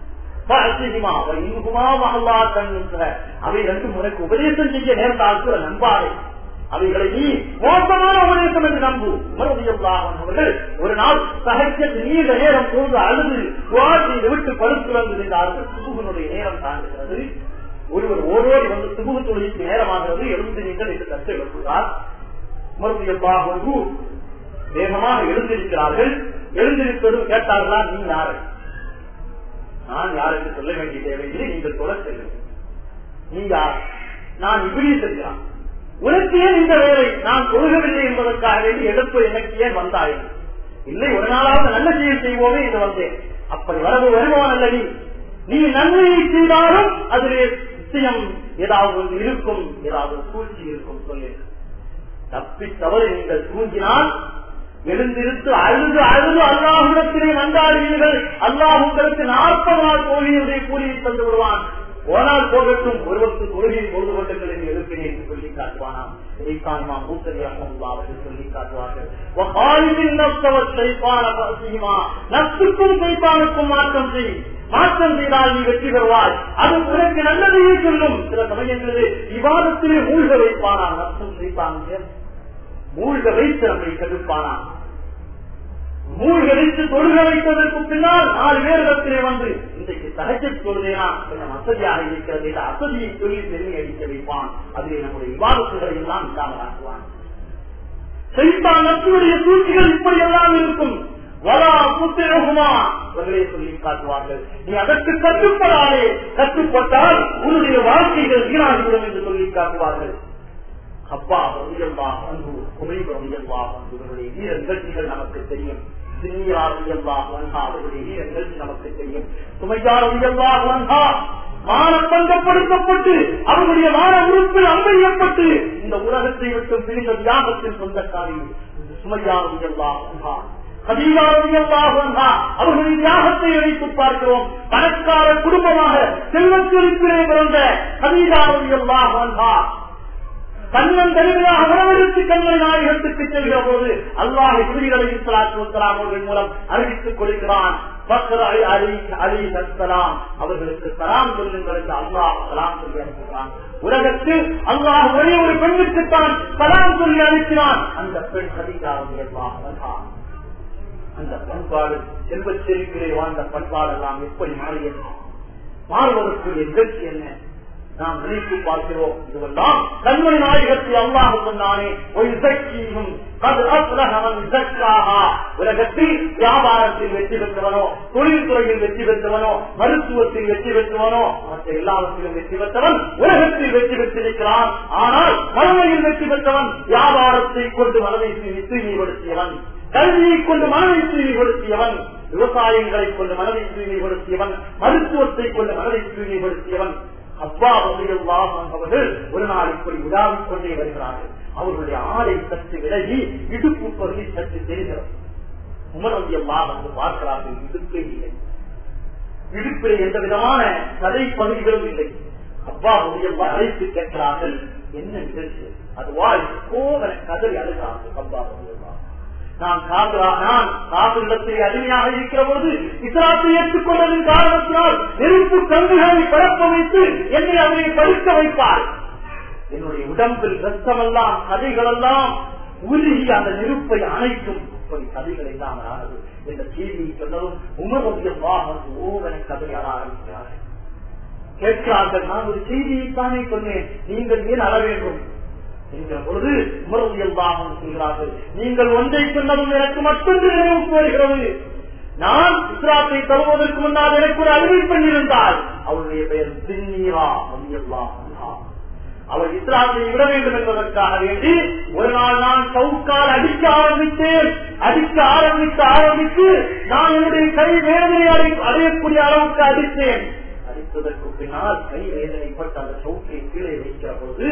அவை ரெண்டு முறைக்கு உபதேசம் செய்ய நேர்ந்தால் கூட நம்பாதே அவைகளை நீ மோசமான உபதேசம் என்று நம்பு மறுபடியும் அவர்கள் ஒரு நாள் சகஜத்து நீண்ட நேரம் போது அழுது வாழ்க்கையை விட்டு படுத்துறது என்றார்கள் சுகுனுடைய நேரம் தாண்டுகிறது ஒருவர் ஓரோடி வந்து சுகுகு தொழிலுக்கு நேரமாகிறது எழுந்து நீங்கள் என்று கற்று எழுப்புகிறார் மறுபடியும் வேகமாக எழுந்திருக்கிறார்கள் எழுந்திருப்பதும் கேட்டார்களா நீ யாரு நான் யாருக்கு சொல்ல வேண்டிய தேவையில்லை நீங்கள் சொல்ல செல்லுங்கள் நீ யார் நான் இப்படி செல்கிறான் உனக்கு ஏன் இந்த வேலை நான் தொழுகவில்லை என்பதற்காக வேண்டி எடுப்பு எனக்கு ஏன் வந்தாய் இல்லை ஒரு நாளாவது நல்ல செயல் செய்வோமே என்று வந்தேன் அப்படி வரவு வருவான் அல்ல நீ நீ நன்மையை செய்தாலும் அதிலே நிச்சயம் ஏதாவது ஒன்று இருக்கும் ஏதாவது சூழ்ச்சி இருக்கும் சொல்லு தப்பி தவறு நீங்கள் தூங்கினால் எழுந்திருத்து அழுது அழுது அல்லாஹுடத்திலே நன்றாடுவீர்கள் அல்லாஹ் உங்களுக்கு நாற்பது நாள் தோழியுடைய கூலியை தந்து விடுவான் போனால் போகட்டும் ஒருவருக்கு தொழுகையை பொழுது கொண்டுங்கள் என்று எழுப்பினேன் என்று சொல்லி காட்டுவானாம் இதைத்தான் இமாம் மூசரி அஹமதுல்லா அவர்கள் சொல்லி காட்டுவார்கள் நப்சுக்கும் சைத்தானுக்கும் மாற்றம் செய் மாற்றம் செய்தால் நீ வெற்றி பெறுவாய் அது உனக்கு நல்லதையே சொல்லும் சில சமயங்களில் விவாதத்திலே மூழ்க வைப்பானா நப்சும் சைத்தானுக்கு மூழ்க வைத்து நம்மை தடுப்பானா மூழ்க வைத்து தொழுக வைத்ததற்கு பின்னால் நாலு பேரிடத்திலே வந்து இன்றைக்கு சகஜ தொழுதையா கொஞ்சம் அசதியாக இருக்கிறது இந்த அசதியை சொல்லி பெருமை அடிக்க வைப்பான் அதிலே நம்முடைய விவாதத்துகளை எல்லாம் இல்லாமல் ஆக்குவான் செய்தான் நட்புடைய சூழ்ச்சிகள் இப்படி எல்லாம் இருக்கும் வலா புத்திரகுமா அவர்களே சொல்லி காட்டுவார்கள் நீ அதற்கு கட்டுப்படாதே கட்டுப்பட்டால் உன்னுடைய வாழ்க்கைகள் வீணாகிவிடும் என்று சொல்லி காட்டுவார்கள் அப்பா ரவியல்லா அன்பு குமைப ரவியல்லா அன்புகளுடைய வீர நிகழ்ச்சிகள் நமக்கு தெரியும் சின்னியா ரவியல்லா வன்ஹா அவர்களுடைய வீர நிகழ்ச்சி நமக்கு தெரியும் சுமையா ரவியல்லா வன்ஹா மானப்பங்கப்படுத்தப்பட்டு அவருடைய மான உறுப்பில் அம்பெய்யப்பட்டு இந்த உலகத்தை விட்டு பிரிந்த தியாகத்தின் சொந்தக்காரி சுமையா ரவியல்லா வன்ஹா அவர்களின் தியாகத்தை அழைத்து பார்க்கிறோம் பணக்கார குடும்பமாக செல்வத்திருப்பிலே பிறந்த கதீதாவதியல்லா கண்ணன் தனிமையாக உணவெடுத்து கண்மணி நாயகத்துக்கு செல்கிற போது அல்லாஹ் எதிரிகளை அவர்கள் மூலம் அறிவித்துக் கொடுக்கிறான் அவர்களுக்கு சலாம் சொல்லுங்கள் என்று அல்லாஹ் சலாம் சொல்லி அனுப்புகிறான் உலகத்தில் அல்லாஹ் ஒரே ஒரு பெண்ணுக்குத்தான் சலாம் சொல்லி அனுப்பினான் அந்த பெண் கதிகாரம் அந்த பண்பாடு செல்வ செழிப்பிலே வாழ்ந்த பண்பாடு எல்லாம் எப்படி மாறியது மாறுவதற்குரிய நிகழ்ச்சி என்ன நாம் நினைத்து பார்க்கிறோம் இதுவெல்லாம் கண்மணி நாயகத்தை அல்லாஹ் சொன்னானே ஒரு இசைக்கியும் உலகத்தில் வியாபாரத்தில் வெற்றி பெற்றவனோ தொழில்துறையில் வெற்றி பெற்றவனோ மருத்துவத்தில் வெற்றி பெற்றவனோ மற்ற எல்லாவற்றிலும் வெற்றி பெற்றவன் உலகத்தில் வெற்றி பெற்றிருக்கிறான் ஆனால் மறுமையில் வெற்றி பெற்றவன் வியாபாரத்தை கொண்டு மனதை தூய்மைப்படுத்தியவன் கல்வியை கொண்டு மனதை தூய்மைப்படுத்தியவன் விவசாயங்களை கொண்டு மனதை தூய்மைப்படுத்தியவன் மருத்துவத்தை கொண்டு மனதை தூய்மைப்படுத்தியவன் அப்பா அவர்கள் ஒரு நாள் இப்படி உலாவிக் கொண்டே வருகிறார்கள் அவர்களுடைய ஆடை சற்று விலகி இடுப்பு பகுதி சற்று தெரிகிறது உமரவியல்லா வந்து பார்க்கிறார்கள் இடுப்பே இல்லை இடுப்பில் எந்த விதமான கதை பகுதிகளும் இல்லை அப்பா உதயல்லா அழைத்து கேட்கிறார்கள் என்ன நிகழ்ச்சி அதுவாய் கோவன கதறி அழுகிறார்கள் அப்பா உதயல்லா நான் காதலா நான் காதலிடத்தில் அடிமையாக இருக்கிற பொழுது இஸ்லாத்தை ஏற்றுக்கொண்டதன் காரணத்தினால் நெருப்பு கங்குகளை பரப்ப வைத்து என்னை அதனை பறிக்க வைப்பார் என்னுடைய உடம்பில் ரத்தமெல்லாம் கதைகளெல்லாம் உருகி அந்த நெருப்பை அணைக்கும் இப்படி கதைகள் இல்லாமல் ஆனது என்ற செய்தியை சொன்னதும் உமரவியமாக ஓவன கதை அழ ஆரம்பிக்கிறார்கள் கேட்கிறார்கள் நான் ஒரு செய்தியைத்தானே சொன்னேன் நீங்கள் ஏன் அழ வேண்டும் என்கிற பொழுது உமரவியல்பாக சொல்கிறார்கள் நீங்கள் ஒன்றை சொன்னதும் எனக்கு மற்றொன்று நினைவுக்கு வருகிறது நான் இஸ்லாத்தை தருவதற்கு முன்னால் எனக்கு ஒரு அறிவை பண்ணியிருந்தால் அவருடைய பெயர் தின்னீரா ரலியல்லாஹு அவர் இஸ்லாத்தை விட வேண்டும் என்பதற்காக வேண்டி ஒரு நாள் நான் சவுக்கால் அடிக்க ஆரம்பித்தேன் அடிக்க ஆரம்பித்து ஆரம்பித்து நான் என்னுடைய கை வேதனை அடை- அடையக்கூடிய அளவுக்கு அடித்தேன் அடித்ததற்கு பின்னால் கை வேதனைப்பட்டு அந்த சவுக்கை கீழே வைக்கிற போது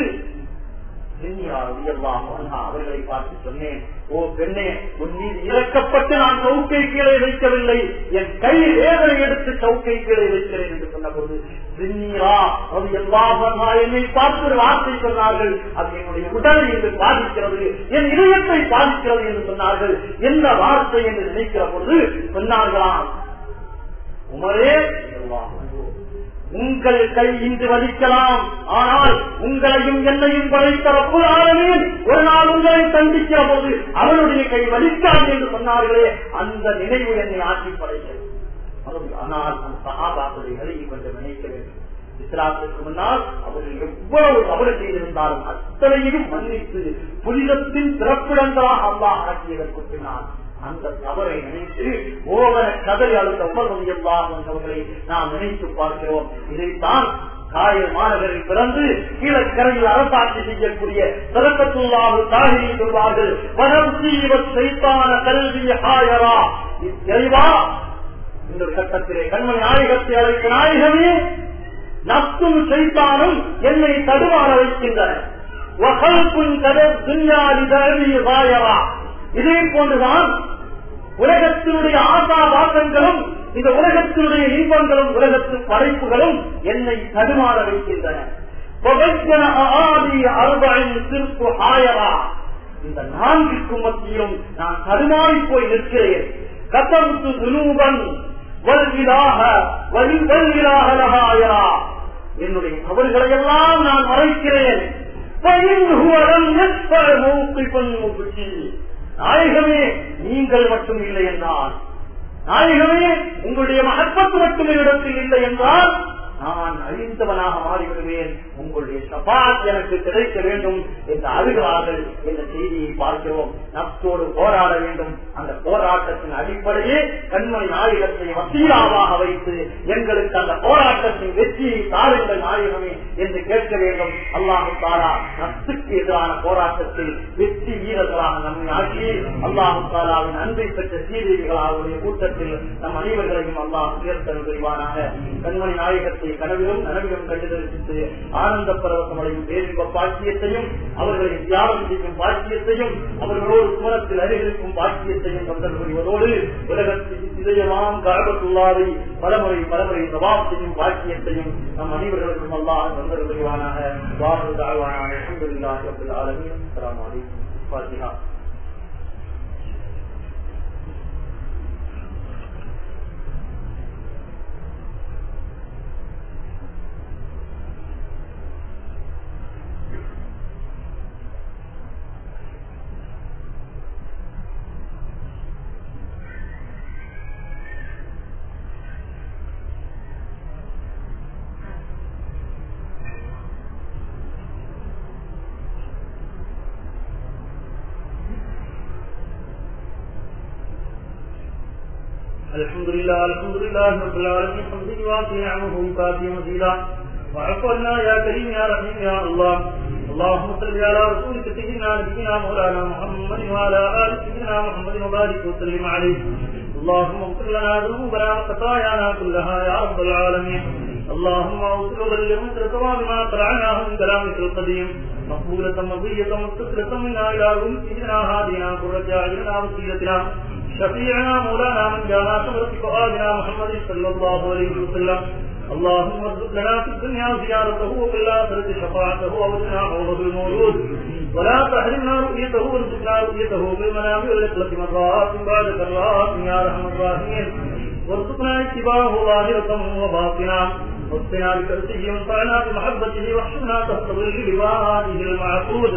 அவர்களை பார்த்து சொன்னேன் ஓ பெண்ணே உன் மீது இறக்கப்பட்டு நான் சவுக்கை கீழே வைக்கவில்லை என் கை வேதனை எடுத்து சவுக்கை கீழே வைக்கிறேன் என்று சொன்னபோது சின்னீரா அது எல்லாம் என்னை பார்த்து ஒரு வார்த்தை சொன்னார்கள் அது என்னுடைய உடலை என்று பாதிக்கிறது என் இதயத்தை பாதிக்கிறது என்று சொன்னார்கள் என்ன வார்த்தை என்று நினைக்கிற பொழுது சொன்னார்களாம் உமரே அல்லாஹ் உங்கள் கை இன்று வலிக்கலாம் ஆனால் உங்களையும் என்னையும் படைத்த ரப்புலாளனே ஒரு நாள் உங்களை சந்திக்கிற போது அவனுடைய கை வலிக்காது என்று சொன்னார்களே அந்த நினைவு என்னை ஆட்சி படைத்தது ஆனால் அந்த சகாபாக்களுடைய நிலையை கொஞ்சம் நினைக்க வேண்டும் இஸ்லாத்துக்கு முன்னால் அவர்கள் எவ்வளவு தவறு செய்திருந்தாலும் அத்தனையும் மன்னித்து புனிதத்தின் பிறப்பிடங்களாக அல்லாஹ் ஆக்கியதற்கு பின்னால் அந்த தவறை நினைத்து ஓவர கதை அழுத்த உணர்வுகளை நாம் நினைத்து பார்க்கிறோம் இதைத்தான் காயல் மாநகரில் பிறந்து கீழக்கரையில் அரசாட்சி செய்யக்கூடிய சிறக்கத்துள்ளாக தாகிரி சொல்வார்கள் வனம் சீவ செய்தான கல்வி ஆயரா இறைவா இந்த கட்டத்திலே கண்மணி நாயகத்தை அழைத்த நாயகமே நப்தும் செய்தானும் என்னை தடுமாற வைக்கின்றன இதே போன்றுதான் உலகத்தினுடைய ஆசா வாக்கங்களும் இந்த உலகத்தினுடைய இன்பங்களும் உலகத்து படைப்புகளும் என்னை தடுமாற வைக்கின்றன இந்த நான்குக்கும் மத்தியிலும் நான் தடுமாறி போய் நிற்கிறேன் கதவுக்கு துனூபன் வல்விலாக வல்விலாக லகாயரா என்னுடைய தவறுகளை எல்லாம் நான் மறைக்கிறேன் நாயகமே நீங்கள் மட்டும் இல்லை என்றால் நாயகமே உங்களுடைய மகப்பத்து மட்டும் இடத்தில் இல்லை என்றால் நான் அழிந்தவனாக மாறிவிடுவேன் உங்களுடைய சபாத் எனக்கு கிடைக்க வேண்டும் என்று அழுகிறார்கள் என்ற செய்தியை பார்க்கிறோம் நப்தோடு போராட வேண்டும் அந்த போராட்டத்தின் அடிப்படையே கண்மணி நாயகத்தை வசீலாவாக வைத்து எங்களுக்கு அந்த போராட்டத்தின் வெற்றியை தாருங்கள் நாயகமே என்று கேட்க வேண்டும் அல்லாஹு தாரா நப்துக்கு எதிரான போராட்டத்தில் வெற்றி வீரர்களாக நம்மை ஆக்கி அல்லாஹு தாராவின் அன்பை பெற்ற சீரியர்களாக கூட்டத்தில் நம் அனைவர்களையும் அல்லாஹ் உயர்த்தல் புரிவானாக கண்மணி நாயகத்தை கனவிலும் நனவிலும் கண்டு தரிசித்து ஆனந்த பரவசமடையும் பேரின்ப பாக்கியத்தையும் அவர்களை தியாகம் செய்யும் பாக்கியத்தையும் அவர்களோடு சுமரத்தில் அருகிருக்கும் பாக்கியத்தையும் தந்தல் புரிவதோடு உலகத்தில் இதயமாம் கழகத்துள்ளாரை பலமுறை பலமுறை சவாப் செய்யும் பாக்கியத்தையும் நம் அனைவர்களுக்கும் அல்லாஹ் தந்தல் புரிவானாக வாக்கு தாழ்வானாக அலமதுல்லாஹி ரபில் ஆலமீன் அஸ்ஸலாமு அலைக்கும் ஃபாத்திஹா الحمد لله الحمد لله رب العالمين حمد واسع نعمه كافي مزيدا وعفو عنا يا كريم يا رحيم يا الله اللهم صل على رسولك سيدنا نبينا مولانا محمد وعلى ال سيدنا محمد وبارك وسلم عليه اللهم اغفر لنا ذنوبنا وخطايانا كلها يا رب العالمين اللهم اوصل وبلغ مثل ثواب ما قرعناه من كلامك القديم مقبولة مرضية مستقلة منا الى روح سيدنا هادينا قرة اعيننا وسيلتنا شفيعنا مولانا من جانا ثمرة فؤادنا محمد صلى الله عليه وسلم اللهم ارزق لنا في الدنيا زيارته وفي الآخرة شفاعته ووزنا حوضه المولود ولا تحرمنا رؤيته وارزقنا رؤيته بالمنام والإخلة مرات بعد كرات يا ارحم الراحمين وارزقنا اتباعه ظاهرة وباطنا واسقنا بكرسه وانفعنا بمحبته واحشرنا تحت ظل لواءه المعقود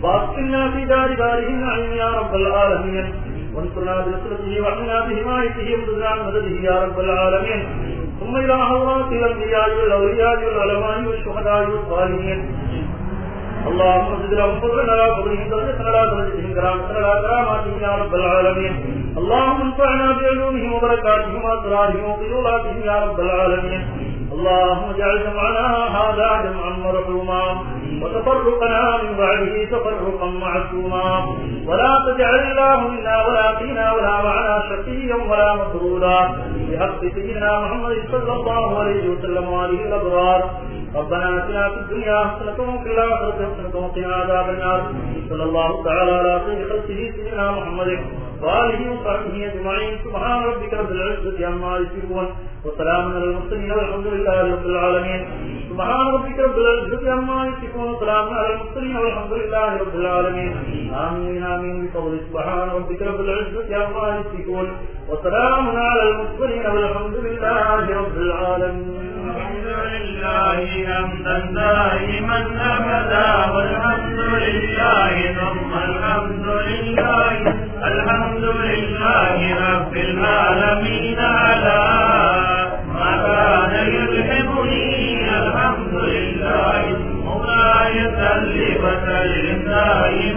واسقنا في دار دارهم نعيم يا رب العالمين وانصرنا بنصرته واحمنا بحمايته وامددنا عن مدده يا رب العالمين ثم الى حضرات الانبياء والاولياء والعلماء والشهداء والصالحين اللهم زد لهم فضلا على فضلهم درجة على درجتهم كرامة على كراماتهم يا رب العالمين اللهم انفعنا بعلومهم وبركاتهم واسرارهم وقيولاتهم يا رب العالمين اللهم اجعل جمعنا هذا جمعا مرحوما وتفرقنا من بعده تفرقا معصوما ولا تجعل الله منا ولا فينا ولا معنا شقيا ولا مسرودا بحق سيدنا محمد صلى الله عليه وسلم وآله الأبرار ربنا اتنا في الدنيا حسنة وفي الآخرة حسنة وقنا عذاب النار صلى الله تعالى على خير خلقه سيدنا محمد وآله وصحبه أجمعين سبحان ربك رب العزة عما يصفون وسلام على المرسلين والحمد لله رب العالمين سبحان ربك رب العزة عما يصفون وسلام على المرسلين والحمد لله رب العالمين آمين آمين بفضل سبحان ربك رب العزة عما يصفون وسلام على المرسلين والحمد لله رب العالمين الحمد لله حمدا دائما ابدا والحمد لله ثم الحمد لله الحمد لله رب العالمين على ما كان يلهمني الحمد لله مولاي صل وسلم دائما